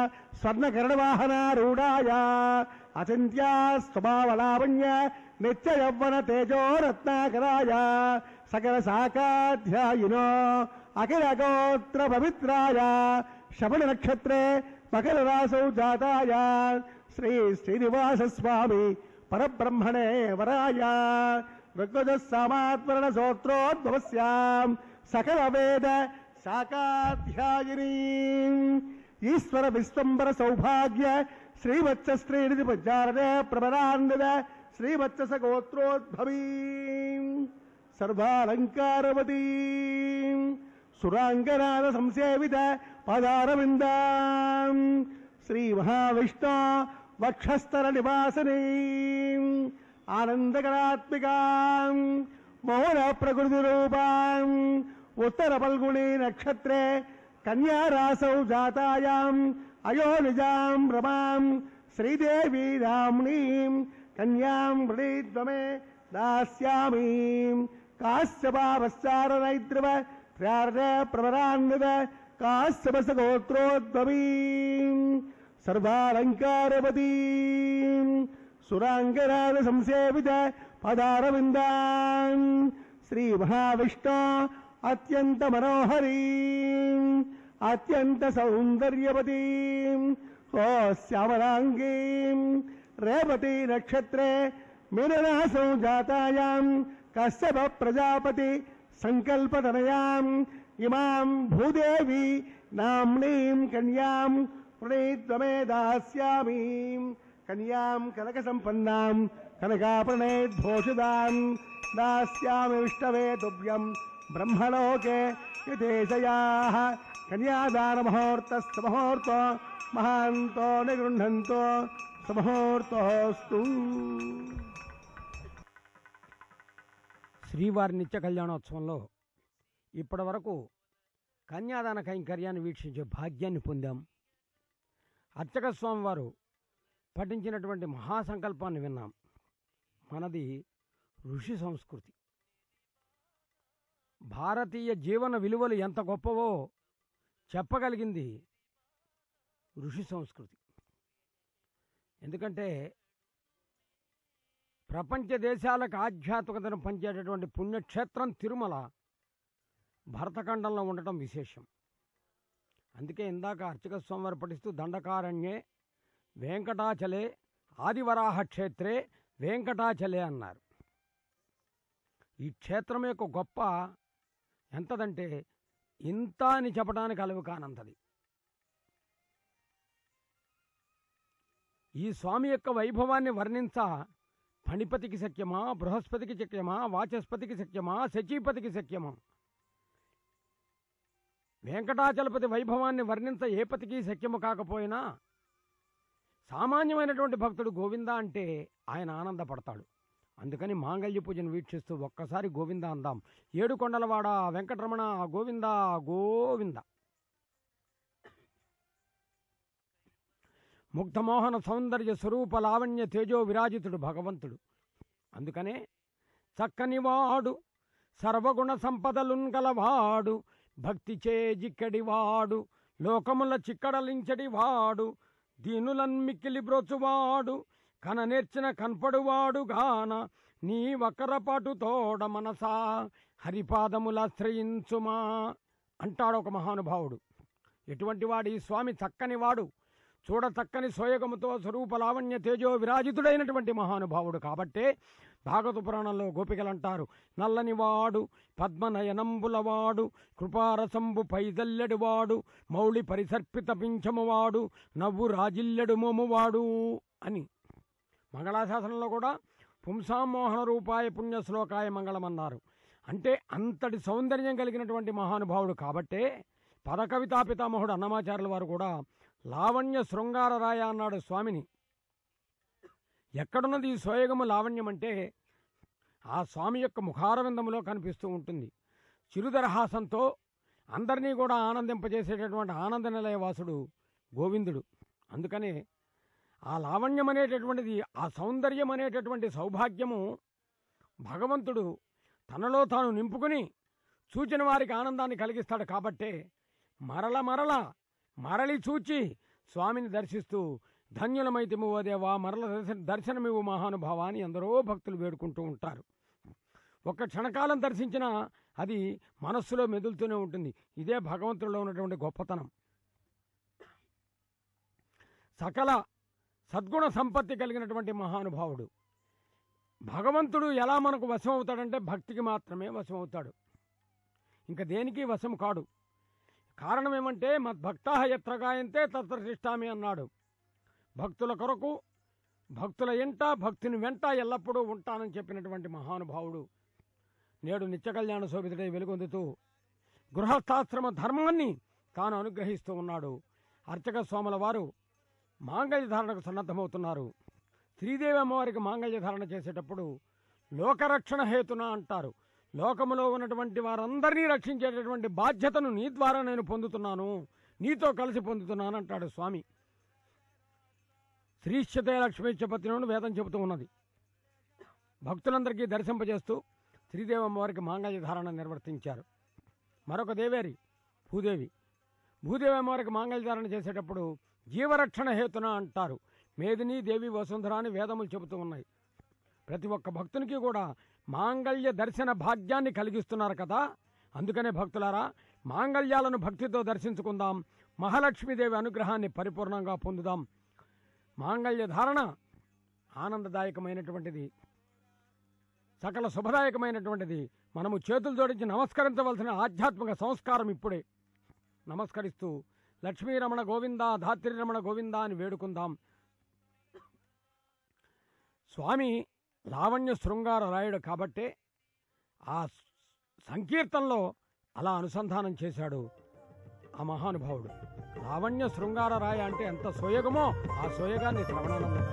స్వర్ణకరణవాహనారూఢాయ అచింత్యా స్వభావలావణ్య నిత్య యవ్వన తేజో రత్నాకరాయ సకల శాఖాధ్యాయినో అఖిల గోత్ర పవిత్రాయ శబణ నక్షత్రే మకర రాసౌ జాతాయ శ్రీ శ్రీనివాస స్వామి పరబ్రహ్మణే వరాయ ఋగ్వద సామాత్మరణ సోత్రోద్భవస్యాం సకల వేద శాఖాధ్యాయిని ఈశ్వర విశ్వంబర సౌభాగ్య శ్రీవత్స శ్రీనిధి ప్రచారణ ప్రబలాన్విత శ్రీవత్స గోత్రోద్భవీ సర్వాలంకారవతీ సురాంగనాథ సంసేవిత పదారవిందాం శ్రీ మహావిష్ణు వక్షస్థల నివాసనీ ఆనందకరాత్మికాం మౌన ప్రకృతి రూపాం ఉత్తర పల్గుణి నక్షత్రే కన్యారాసౌ జాతాయాం అయోనిజాం రమాం శ్రీదేవి రామ్ణీం కన్యాం వృణీద్వమే దాస్యామి కాశ్యపావశ్చారనైద్రవ త్రార్ణ ప్రవరాన్విత కాశ్యపస గోత్రోద్భవీం సర్వాలంకారవతీం సురాంగరాజ సంసేవిత పదారవిందాన్ శ్రీ మహావిష్ణు అత్యంత మనోహరీం అత్యంత సౌందర్యవతీం ఓ శ్యామలాంగీం రేవతి నక్షత్రే మీనరాసౌ జాతాయాం కశ్యప ప్రజాపతి సంకల్పతనయాం ఇమాం భూదేవి నామ్నీం కన్యాం ప్రణీత్వమే దాస్యామీం కన్యాం కనక సంపన్నాం కనకాప్రణేద్భూషితాం దాస్యామి విష్ణవే తుభ్యం బ్రహ్మలోకే యథేశయాః కన్యాదాన ముహూర్తస్త ముహూర్తో మహాంతో నిగృహంతో సమహూర్తోస్తు శ్రీవారి నిత్య కళ్యాణోత్సవంలో ఇప్పటి వరకు కన్యాదాన కైంకర్యాన్ని వీక్షించే భాగ్యాన్ని పొందాం అర్చక స్వామి వారు పఠించినటువంటి మహాసంకల్పాన్ని విన్నాం మనది ఋషి సంస్కృతి భారతీయ జీవన విలువలు ఎంత గొప్పవో చెప్పగలిగింది ఋషి సంస్కృతి ఎందుకంటే ప్రపంచ దేశాలకు ఆధ్యాత్మికతను పంచేటటువంటి పుణ్యక్షేత్రం తిరుమల భరతఖండంలో ఉండటం విశేషం అందుకే ఇందాక అర్చక స్వామివారు పఠిస్తూ దండకారణ్యే వెంకటాచలే ఆదివరాహ క్షేత్రే వెంకటాచలే అన్నారు ఈ క్షేత్రం యొక్క గొప్ప ఎంతదంటే ఇంత అని చెప్పడానికి అలవి కానంతది ఈ స్వామి యొక్క వైభవాన్ని వర్ణించ ఫణిపతికి శక్యమా బృహస్పతికి శక్యమా వాచస్పతికి శక్యమా శచీపతికి శక్యమా వెంకటాచలపతి వైభవాన్ని వర్ణించ ఏ పతికి శక్యము కాకపోయినా సామాన్యమైనటువంటి భక్తుడు గోవింద అంటే ఆయన ఆనందపడతాడు అందుకని మాంగళ్య పూజను వీక్షిస్తూ ఒక్కసారి గోవింద అందాం ఏడు కొండలవాడ వెంకటరమణ గోవింద గోవింద ముగ్ధమోహన సౌందర్య స్వరూప లావణ్య తేజో విరాజితుడు భగవంతుడు అందుకనే చక్కనివాడు సర్వగుణ సంపదలున్ గలవాడు భక్తి చేజిక్కడివాడు లోకముల చిక్కడలించడివాడు దీనులన్ మిక్కిలి బ్రోచువాడు కన నేర్చిన కనపడువాడు గాన నీ వకరపాటు తోడ మనసా హరిపాదములాశ్రయించుమా అంటాడు ఒక మహానుభావుడు ఎటువంటి వాడు ఈ స్వామి చక్కని వాడు చూడ చక్కని సోయగముతో స్వరూప లావణ్య తేజో విరాజితుడైనటువంటి మహానుభావుడు కాబట్టే భాగవత పురాణంలో గోపికలంటారు నల్లని వాడు పద్మనయనంబులవాడు కృపారసంబు పైదల్లెడువాడు మౌళి పరిసర్పిత పింఛమువాడు నవ్వు రాజిల్లెడు మోమువాడు అని మంగళాశాసనంలో కూడా పుంసామోహన రూపాయ పుణ్య శ్లోకాయ మంగళమన్నారు అంటే అంతటి సౌందర్యం కలిగినటువంటి మహానుభావుడు కాబట్టే పదకవితా పితామహుడు అన్నమాచార్యుల వారు కూడా లావణ్య శృంగార రాయ అన్నాడు స్వామిని ఎక్కడున్నది ఈ సోయగము లావణ్యం అంటే ఆ స్వామి యొక్క ముఖారవిందములో కనిపిస్తూ ఉంటుంది చిరుదరహాసంతో అందరినీ కూడా ఆనందింపజేసేటటువంటి ఆనంద నిలయవాసుడు గోవిందుడు అందుకనే ఆ లావణ్యం అనేటటువంటిది ఆ సౌందర్యం అనేటటువంటి సౌభాగ్యము భగవంతుడు తనలో తాను నింపుకుని చూచిన వారికి ఆనందాన్ని కలిగిస్తాడు కాబట్టే మరల మరల మరలి చూచి స్వామిని దర్శిస్తూ ధన్యులమైతిము ఓ దేవా మరల దర్శన దర్శనమివు మహానుభావ అని ఎందరో భక్తులు వేడుకుంటూ ఉంటారు ఒక్క క్షణకాలం దర్శించినా అది మనస్సులో మెదులుతూనే ఉంటుంది ఇదే భగవంతుడిలో ఉన్నటువంటి గొప్పతనం సకల సద్గుణ సంపత్తి కలిగినటువంటి మహానుభావుడు భగవంతుడు ఎలా మనకు వశం అవుతాడంటే భక్తికి మాత్రమే వశం అవుతాడు ఇంకా దేనికి వశం కాడు కారణం ఏమంటే మద్భక్తా ఎత్ర గాయంతే తత్ర శిష్టామి అన్నాడు భక్తుల కొరకు భక్తుల ఎంట భక్తుని వెంట ఎల్లప్పుడూ ఉంటానని చెప్పినటువంటి మహానుభావుడు నేడు నిత్య కళ్యాణ శోభితుడై వెలుగొందుతూ గృహస్థాశ్రమ ధర్మాన్ని తాను అనుగ్రహిస్తూ ఉన్నాడు అర్చక స్వాముల వారు మాంగళ్య ధారణకు సన్నద్ధమవుతున్నారు శ్రీదేవి అమ్మవారికి మాంగళ్య ధారణ చేసేటప్పుడు లోకరక్షణ హేతున అంటారు లోకములో ఉన్నటువంటి వారందరినీ రక్షించేటటువంటి బాధ్యతను నీ ద్వారా నేను పొందుతున్నాను నీతో కలిసి పొందుతున్నాను అంటాడు స్వామి శ్రీశ్చతే లక్ష్మీశ్చపత్రిని వేదం చెబుతూ ఉన్నది భక్తులందరికీ దర్శింపజేస్తూ శ్రీదేవి అమ్మవారికి మాంగళ్య ధారణ నిర్వర్తించారు మరొక దేవేరి భూదేవి భూదేవి అమ్మవారికి మాంగళ్యధారణ చేసేటప్పుడు జీవరక్షణ హేతున అంటారు మేదిని దేవి వసుంధర అని వేదములు చెబుతూ ఉన్నాయి ప్రతి ఒక్క భక్తునికి కూడా మాంగళ్య దర్శన భాగ్యాన్ని కలిగిస్తున్నారు కదా అందుకనే భక్తులారా మాంగళ్యాలను భక్తితో దర్శించుకుందాం మహాలక్ష్మీదేవి అనుగ్రహాన్ని పరిపూర్ణంగా పొందుదాం మాంగళ్య ధారణ ఆనందదాయకమైనటువంటిది సకల శుభదాయకమైనటువంటిది మనము చేతులు జోడించి నమస్కరించవలసిన ఆధ్యాత్మిక సంస్కారం ఇప్పుడే నమస్కరిస్తూ లక్ష్మీరమణ గోవింద ధాత్రి రమణ గోవింద అని వేడుకుందాం స్వామి లావణ్య శృంగార రాయుడు కాబట్టే ఆ సంకీర్తనలో అలా అనుసంధానం చేశాడు ఆ మహానుభావుడు లావణ్య శృంగార రాయ అంటే ఎంత సోయగమో ఆ సోయగాన్ని శ్రవణానంద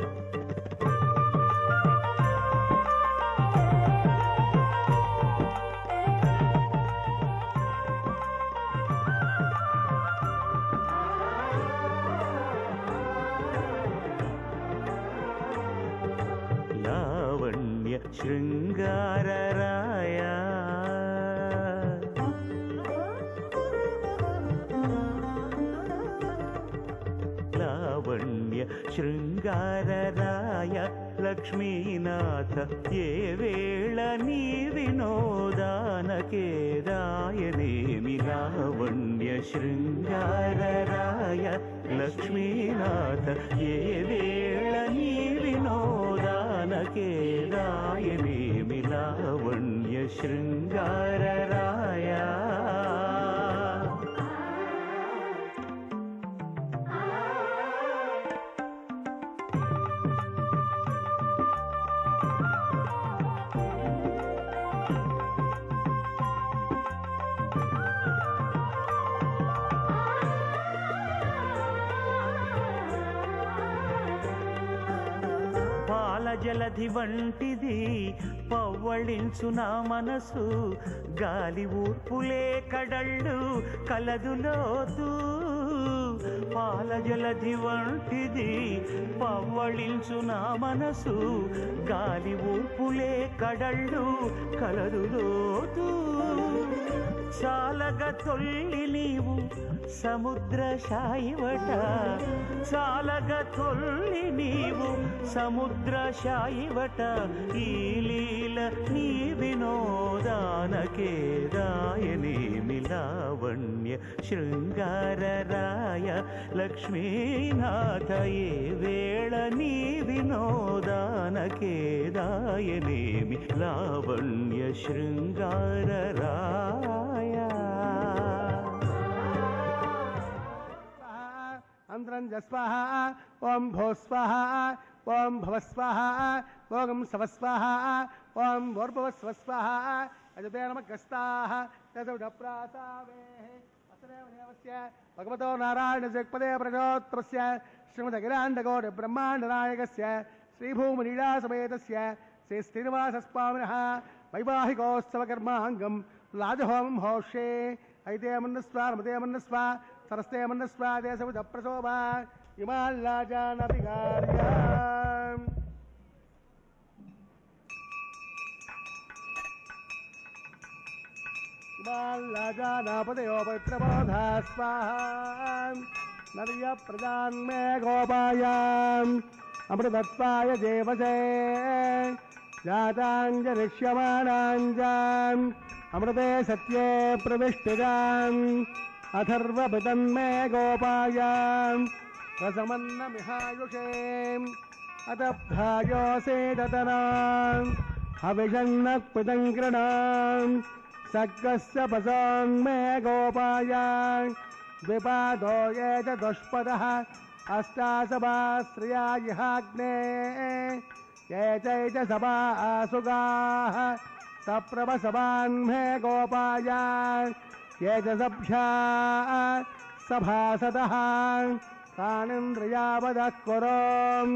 లావణ్య శృంగారరాయ లావణ్య శృంగారరాయ లక్ష్మీనాథ ఏ వేళ నీ వినోదానకే రాయనేమి లావణ్య శృంగారరాయ లక్ష్మీనాథ ఏ వేళ నీ వినోదానకే రాయనేమి లావణ్య శృంగారరాయ పాల జలధి వంటిది పవ్వళించు నా మనసు గాలి ఊర్పులే కడళ్ళు కలదులోతూ పాల జలధి వంటిది పవ్వళించు నా మనసు గాలి ఊర్పులే కడళ్ళు కలదులోతూ చాలగ తొల్లి నీవు సముద్ర శాయివట చాలగ తొల్లి నీవు సముద్ర శాయివట ఈ లీల నీ వినోదానకే రాయనేమి లావణ్య శృంగారరాయ లక్ష్మీనాథ ఏ వేళ నీ వినోదానకే రాయనేమి లావణ్య శృంగారరాయ అంతరం జస్వాహ ఓం భో స్వాహ ఓం భవ స్వాహ ఓం సవ స్వాహ ఓం భోర్భవ స్వ స్వాహ యజతే నమ గస్తాః తదౌఢప్రాసావే అసరేవ దేవస్య భగవతో నారాయణ జగపదే ప్రజోత్రస్య శ్రీమదఖిలాండకోటి బ్రహ్మాండనాయకస్య శ్రీభూమలీలా సమేతస్య శ్రీ శ్రీనివాసస్వామినः వైవాహికోత్సవకర్మాంగం లాజహోమం హోషే అయితే మన్నస్వ రమతే మన్నస్వ సరస్తే మన్నస్వ దేశముద ప్రశోభ ఇమాల్లాజానభిగార్య ఇమాల్లాజానాపదయో పవిత్రబోధా స్వాహా నర్య ప్రజాన్మే గోపాయాం అమృతత్వాయ దేవసే జాతాంజరిష్యమాణాంజాం అమృతే సత్యే ప్రవిష్టిజాం అథర్వపితన్మే గోపాయాం రసమన్నమిహాయుషే అతభ్రాయోసేదతనాం హవిషన్నక్పితంకృణాం సగ్గస్య పసాన్మే గోపాయాం ద్విపాదో ఏ చ దుష్పదः అష్టాసభాశ్రయా ఇహాగ్నే ये चैच सभा आसुगाः सप्रभसभान्मे गोपाया ये च सभ्या सभासदः तानिन्द्रियावदः कुरोम्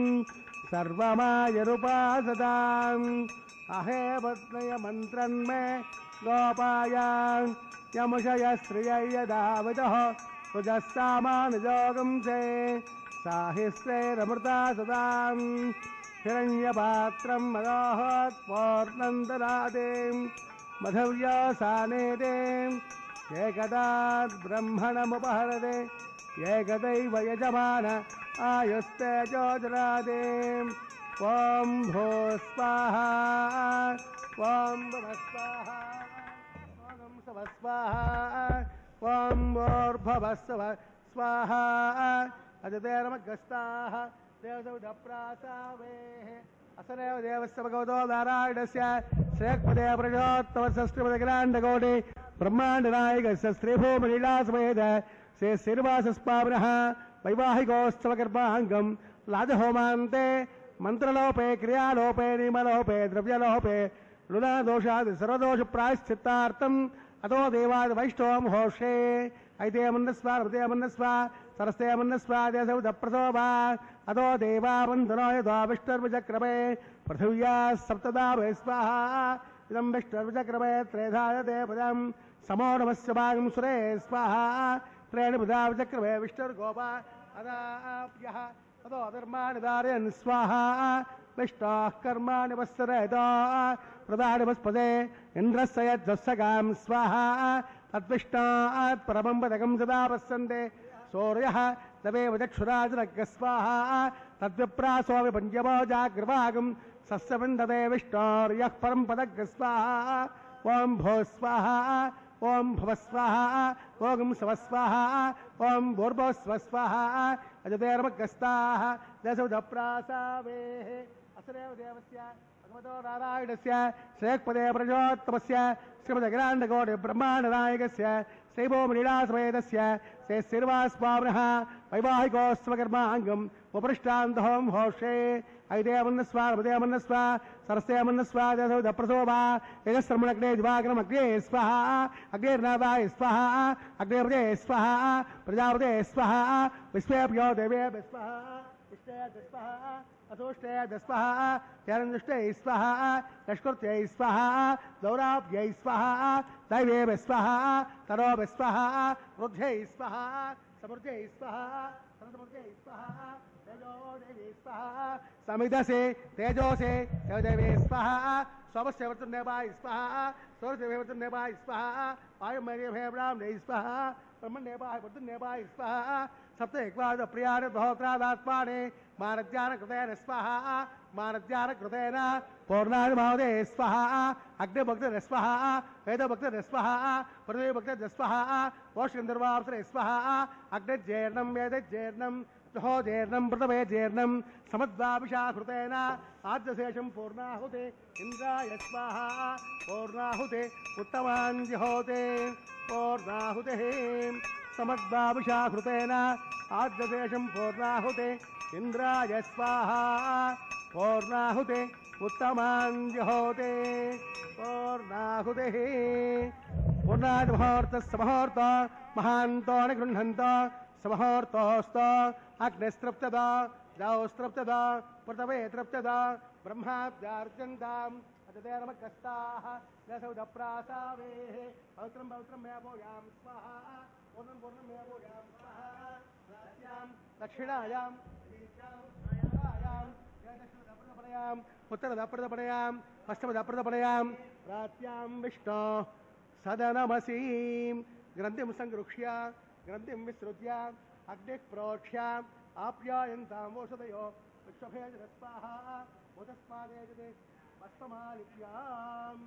सर्वमायरुपासदाम् अहे पत्नय मन्त्रन्मे गोपाया यमुषय श्रियै यदाविदः रुजः सामानुजोगं से साहिस्रैरमृता सदाम् हिरण्यपात्रं मदाहत्पूर्णन्दरादें मधव्यासानेदें ఏకదాత్ బ్రహ్మణముపహరదే ఏకదైవ యజమాన ఆయుస్తేజోజరాదే ఓం భూ స్వాహ ఓం భవ స్వాహ ఓం సవ స్వాహ ఓం భోర్భవ స్వ స్వాహ అజదేరమగస్తాః దేవసౌఢప్రాసావేః అసనేవ దేవస్య భగవతో నారాయణస్య శ్రేక్పదే ప్రజోత్తమ షష్ఠిపదగిలాండకోటి బ్రహ్మాండనాయకస్య శ్రీభూమలీలాసమేత శ్రీ శ్రీనివాసస్వామినः వైవాహికోత్సవగర్భాంగం లాజహోమాంతే మంత్రలోపే క్రియాలోపే నియమలోపే ద్రవ్యలోపే రుణదోషాది సర్వదోష ప్రాయశ్చిత్తార్థం అతో దేవాది వైష్ణవం హోషే అయితే మన్నస్వ హృదయ మన్నస్వ సరస్తే మన్నస్వ దేశ ప్రసోభా అతో దేవావందనో యథా విష్ణుర్విచక్రమే పృథివ్యా సప్తదా వై స్వాహ ఇదం విష్ణుర్విచక్రమే త్రేధాయ దేవదం సమో నమస్య భాగం సురే స్వాహ త్రేణ బుధా విచక్రమే విష్ణుర్గోప అదాప్య అదో అధర్మాణి దారయన్ స్వాహ విష్ణాః కర్మాణి వత్సరయతో ప్రదాని వస్పదే ఇంద్రస్య యజ్జస్సగాం స్వాహ తద్విష్ణాత్ పరమం పదకం సదా పశ్యంతే సూర్యः తవేవ చక్షురాజనగ్గ స్వాహ తద్విప్రాసోమి పంచమో జాగ్రవాగం సస్యవిందతే విష్ణోర్యः పరం పదగ్గ స్వాహ ఓం భో స్వాహ ఓం భవ స్వాహ ఓం శవ స్వాహ ఓం భూర్భవ స్వ స్వాహ అజతేర్మగస్తాः దశౌధప్రాసావేः అసరేవ దేవస్య భగవతో నారాయణస్య శ్రేక్పదే ప్రజోత్తమస్య శ్రీమదగ్రాండకోటి బ్రహ్మాండనాయకస్య శ్రీభూమలీలాసమేతస్య శ్రీ శ్రీనివాస్వామినः వైవాహికోత్సవకర్మాంగం ఉపృష్టాంతహోం హోషే ఐదేమన్నస్వ హృదయమన్నస్వ సరస్యమన్నస్వ దేశౌధ ప్రసోభా యజశ్రమణగ్నే దివాకరం అగ్నే స్వహ అగ్నేర్నాదాయ స్వహ అగ్నేపదే స్వహ ప్రజాపదే స్వహ విశ్వేభ్యో దేవేభ్య స్వహ ఇష్టే స్వహ అతోష్టే స్వహ ధ్యానందుష్టే స్వహ లష్కృత్యై స్వహ దౌరాభ్యై స్వహ దైవేభ్య స్వహ తరోభ్య స్వహ వృద్ధ్యై స్వహ సమృద్ధ్యై స్వహ సమృద్ధ్యై స్వహ తేజోదేవి స్వహ సమిదసే తేజోసే దేవదేవి స్వహ సోమస్య వర్తన్నేవాయ స్వహ సౌరస్య వర్తన్నేవాయ స్వహ వాయుమర్యభేబ్రాహ్మణై స్వహ బ్రహ్మణ్యేవాయ వర్తన్నేవాయ స్వహ సప్త ఎక్వాద ప్రియాణ ధోత్రాదాత్మానే మానద్యాన కృతేన స్వహ మానద్యాన కృతేన పూర్ణాది మహోదే స్వహ అగ్నిభక్త స్వహ వేదభక్త స్వహ పృథివీభక్త స్వహ ఓషగంధర్వాప్సరే స్వహ అగ్నిజీర్ణం వేదజీర్ణం జహో జీర్ణం పృథవే జీర్ణం సమద్వాభిషాకృతేన ఆద్యశేషం పూర్ణాహుతే ఇంద్రాయ స్వాహ పూర్ణాహుతే ఉత్తమాంజహోతే పూర్ణాహుతే సమద్వాభిషాకృతేన ఆద్యశేషం పూర్ణాహుతే ఇంద్రాయ స్వాహ పూర్ణాహుతే ఉత్తమాంజహోతే పూర్ణాహుతే పూర్ణాదిముహూర్త సమహూర్త మహాంతో గృహంత సమహూర్తోస్త అగ్నిస్తృప్తద దౌస్తృప్తద పృథవే తృప్తద బ్రహ్మాబ్దార్జంతాం అతదేనమకస్తాః దశౌదప్రాసావేः పవిత్రం పవిత్రం మేభూయాం స్వాహ పూర్ణం పూర్ణం మేభూయాం స్వాహ రాజ్యాం దక్షిణాయాం ఈశాం నయాయాం ఏదశౌదప్రదపడయాం ఉత్తరదప్రదపడయాం పశ్చిమదప్రదపడయాం రాత్యాం విష్ణో సదనమసీం గ్రంథిం సంగృక్ష్య గ్రంథిం విసృజ్య అగ్నిః ప్రోక్ష్య ఆప్యాయంతాం ఓషధయో విశ్వభేజన స్వాహ ఉదస్మాదేజతే భస్మమాలిప్యాం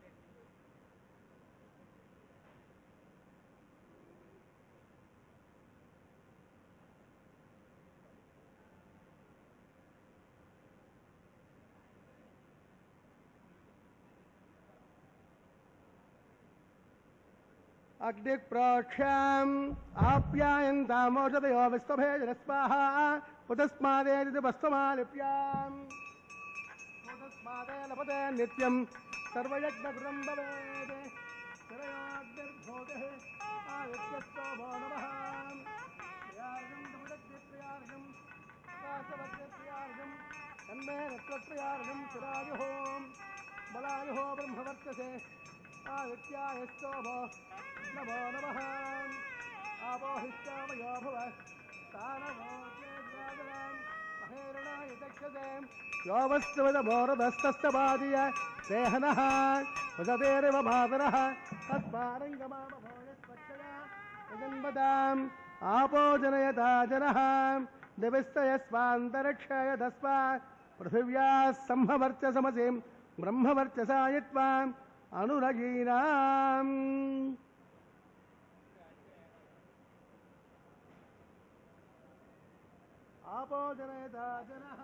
అగ్నిప్రోక్ష్యాం ఆప్యాయంతామోషధయో విశ్వభేజన స్వాహ ఉదస్మాదేజతే భస్మమాలిప్యాం స్మాదే నిత్యం సర్వయజ్ఞకృతం భవేత్ శరయోగ్నిర్భోగः ఆయుష్యస్తో భో నమః ప్రియార్గం తముదగ్నిప్రియార్గం ఆకాశవగ్నిప్రియార్గం తన్మే నత్వప్రియార్గం శిరాయుహోం బలాయుహో బ్రహ్మవర్చసే ఆదిత్యాయస్తో భో నమో నమః ఆపోహిష్టామయో భవ స్థానమో మహేరణాయ దక్ష योऽवस्त्रवदमोरदस्तस्तवादिय देहनः वदतेरिव मातरः तस्मारङ्गमामभोयस्पक्षया जगन्वदाम् आपो जनयता जनः दिविस्तयस्वान्तरिक्षय तस्मा पृथिव्याः सम्भवर्चसमसिं ब्रह्मवर्चसायित्वाम् अनुरगीणाम् आपो जनयता जनः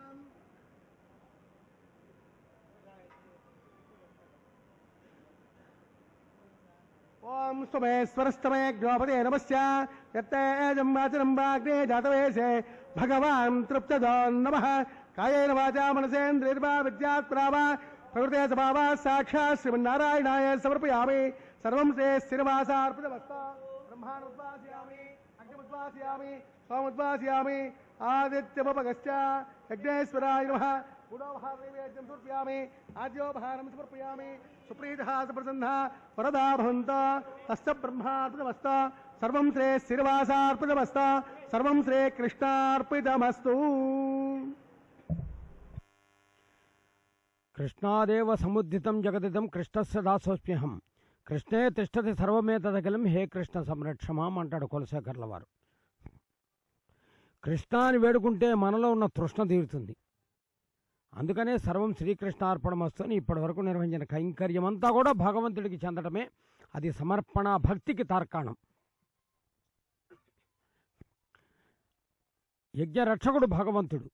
ओम सुमेश्वरस्तमे ग्रोपदे नमस्य यत्ते जम्बाचरं वाग्ने जातवेशे भगवान् तृप्तदो नमः कायेन वाचा मनसेन्द्रिर्वा विद्यात्परा वा प्रकृते स्वभावा साक्षात् श्रीमन्नारायणाय समर्पयामि सर्वं ते श्रीनिवासार्पितमस्तु ब्रह्माणुद्वासयामि अग्निमुद्वासयामि सोमुद्वासयामि आदित्यमुपगश्च यज्ञेश्वराय नमः गुणोभारनैवेद्यं समर्पयामि आद्योपहारं समर्पयामि सुप्रीतः सुप्रसन्नः वरदा भवन्त तस्य ब्रह्मार्पितमस्तु सर्वं श्री श्रीनिवासार्पितमस्तु सर्वं श्री कृष्णार्पितमस्तु కృష్ణాదేవ సముద్దితం జగదితం కృష్ణస్య దాసోస్మ్యహం కృష్ణే తిష్టతి సర్వమేతదఖిలం హే కృష్ణ సంరక్షమాం అంటాడు కులశేఖర్ల వారు కృష్ణాని వేడుకుంటే మనలో ఉన్న తృష్ణ తీరుతుంది అందుకనే సర్వం శ్రీకృష్ణార్పణమస్తు అని ఇప్పటి వరకు నిర్వహించిన కైంకర్యం అంతా కూడా భగవంతుడికి చెందటమే అది సమర్పణ భక్తికి తార్కాణం యజ్ఞరక్షకుడు భగవంతుడు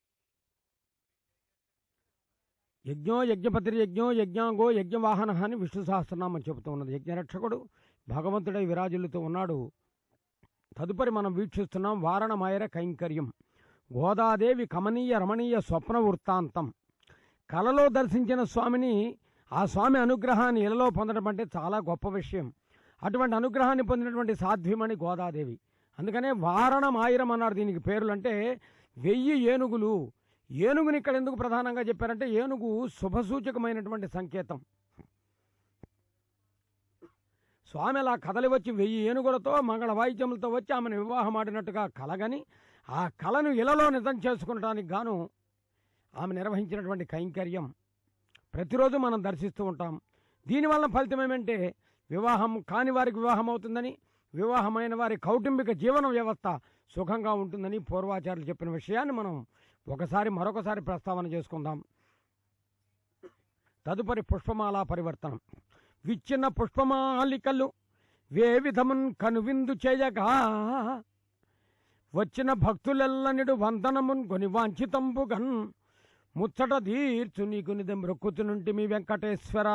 యజ్ఞో యజ్ఞపతిరి యజ్ఞో యజ్ఞాంగో యజ్ఞవాహన అని విష్ణు సహస్రనామం చెబుతూ ఉన్నది యజ్ఞరక్షకుడు భగవంతుడై విరాజులుతూ ఉన్నాడు తదుపరి మనం వీక్షిస్తున్నాం వారణమాయర కైంకర్యం గోదాదేవి కమనీయ రమణీయ స్వప్న వృత్తాంతం కలలో దర్శించిన స్వామిని ఆ స్వామి అనుగ్రహాన్ని ఇలలో పొందడం అంటే చాలా గొప్ప విషయం అటువంటి అనుగ్రహాన్ని పొందినటువంటి సాధ్వీమణి గోదాదేవి అందుకనే వారణమాయిరం అన్నారు దీనికి పేర్లు అంటే వెయ్యి ఏనుగులు ఏనుగుని ఇక్కడ ఎందుకు ప్రధానంగా చెప్పారంటే ఏనుగు శుభసూచకమైనటువంటి సంకేతం స్వామి అలా కదలి వచ్చి వెయ్యి ఏనుగులతో మంగళ వాయిద్యములతో వచ్చి ఆమెను వివాహం ఆడినట్టుగా కలగని ఆ కళను ఇలలో నిజం చేసుకునడానికి గాను ఆమె నిర్వహించినటువంటి కైంకర్యం ప్రతిరోజు మనం దర్శిస్తూ ఉంటాం దీనివల్ల ఫలితం ఏమంటే వివాహం కాని వారికి వివాహం అవుతుందని వివాహమైన వారి కౌటుంబిక జీవన వ్యవస్థ సుఖంగా ఉంటుందని పూర్వాచార్యులు చెప్పిన విషయాన్ని మనం ఒకసారి మరొకసారి ప్రస్తావన చేసుకుందాం తదుపరి పుష్పమాల పరివర్తనం విచ్చిన పుష్పమాలికలు వే విధమున్ కనువిందు చేయగా వచ్చిన భక్తులెల్లనిడు వందనమున్ కొని వాంఛితంబుగన్ ముచ్చట తీర్చు నీకు నిదం రొక్కుతునుంటి మీ వెంకటేశ్వర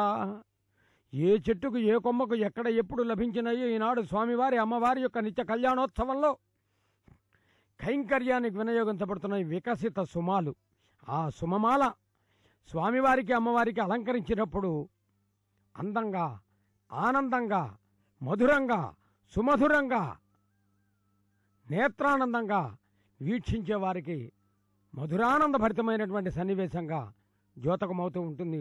ఏ చెట్టుకు ఏ కొమ్మకు ఎక్కడ ఎప్పుడు లభించినాయో ఈనాడు స్వామివారి అమ్మవారి యొక్క నిత్య కళ్యాణోత్సవంలో కైంకర్యానికి వినియోగించబడుతున్నాయి వికసిత సుమాలు ఆ సుమమాల స్వామివారికి అమ్మవారికి అలంకరించినప్పుడు అందంగా ఆనందంగా మధురంగా సుమధురంగా నేత్రానందంగా వీక్షించే వారికి మధురానంద భరితమైనటువంటి సన్నివేశంగా ద్యోతకమవుతూ ఉంటుంది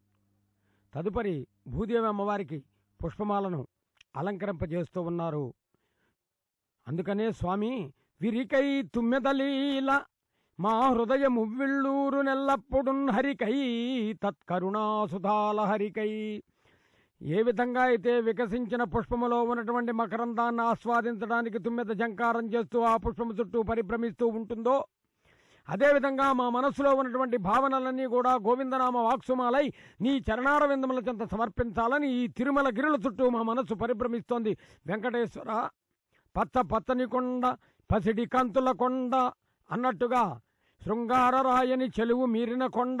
తదుపరి భూదేవి అమ్మవారికి పుష్పమాలను అలంకరింపజేస్తూ ఉన్నారు అందుకనే స్వామి విరికై తుమ్మెదలీల మా హృదయము విళ్ళూరు నెల్లప్పుడు హరికై తత్కరుణాసుధాల హరికై ఏ విధంగా అయితే వికసించిన పుష్పములో ఉన్నటువంటి మకరందాన్ని ఆస్వాదించడానికి తుమ్మెద జంకారం చేస్తూ ఆ పుష్పము చుట్టూ పరిభ్రమిస్తూ ఉంటుందో అదేవిధంగా మా మనస్సులో ఉన్నటువంటి భావనలన్నీ కూడా గోవిందనామ వాక్సుమాలై నీ చరణార విందముల చెంత సమర్పించాలని ఈ తిరుమల గిరుల చుట్టూ మా మనస్సు పరిభ్రమిస్తోంది వెంకటేశ్వర పచ్చ పచ్చని కొండ పసిడి కంతుల కొండ అన్నట్టుగా శృంగార రాయని చెలువు మీరిన కొండ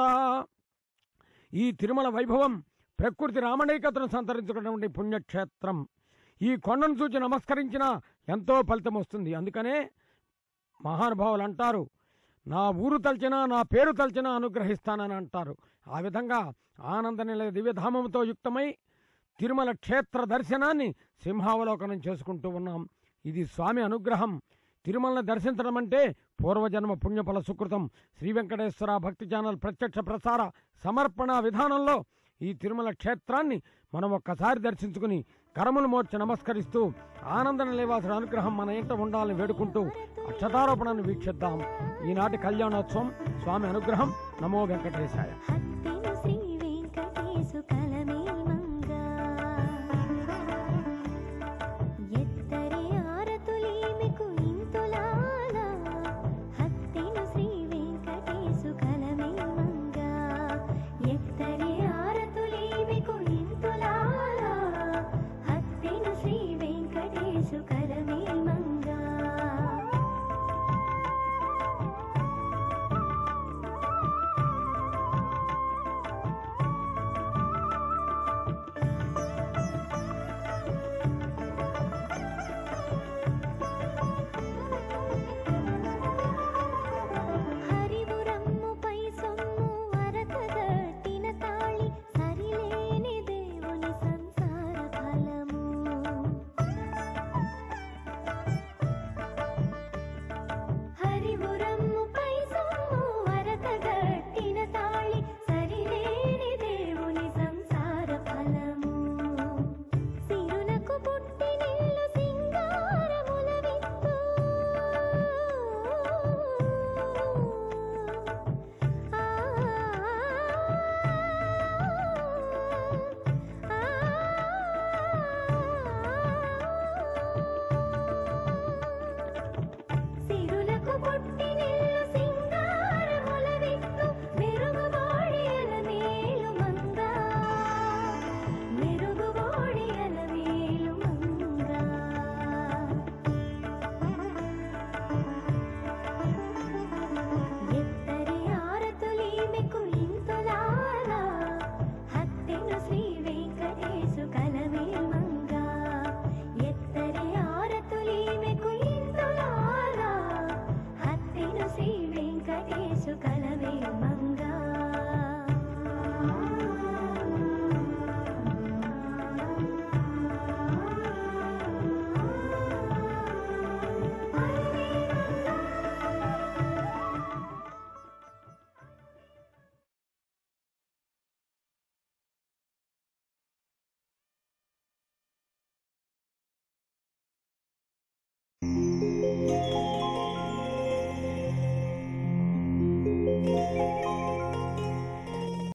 ఈ తిరుమల వైభవం ప్రకృతి రామణీకతను సంతరించుకున్నటువంటి పుణ్యక్షేత్రం ఈ కొండను చూచి నమస్కరించిన ఎంతో ఫలితం వస్తుంది అందుకనే మహానుభావులు అంటారు నా ఊరు తలచినా నా పేరు తలచినా అనుగ్రహిస్తానని అంటారు ఆ విధంగా ఆనంద నిలయ దివ్యధామంతో యుక్తమై తిరుమల క్షేత్ర దర్శనాన్ని సింహావలోకనం చేసుకుంటూ ఉన్నాం ఇది స్వామి అనుగ్రహం తిరుమలని దర్శించడం అంటే పూర్వజన్మ పుణ్యఫల సుకృతం శ్రీ వెంకటేశ్వర భక్తి ఛానల్ ప్రత్యక్ష ప్రసార సమర్పణ విధానంలో ఈ తిరుమల క్షేత్రాన్ని మనం ఒక్కసారి దర్శించుకుని కరములు మోర్చి నమస్కరిస్తూ ఆనంద నిలవాసుడు అనుగ్రహం మన ఇంట ఉండాలని వేడుకుంటూ అక్షతారోపణను వీక్షిద్దాం ఈనాటి కళ్యాణోత్సవం స్వామి అనుగ్రహం నమో వెంకటేశాయ హత్తిన శ్రీ వెంకటేశు కలమేల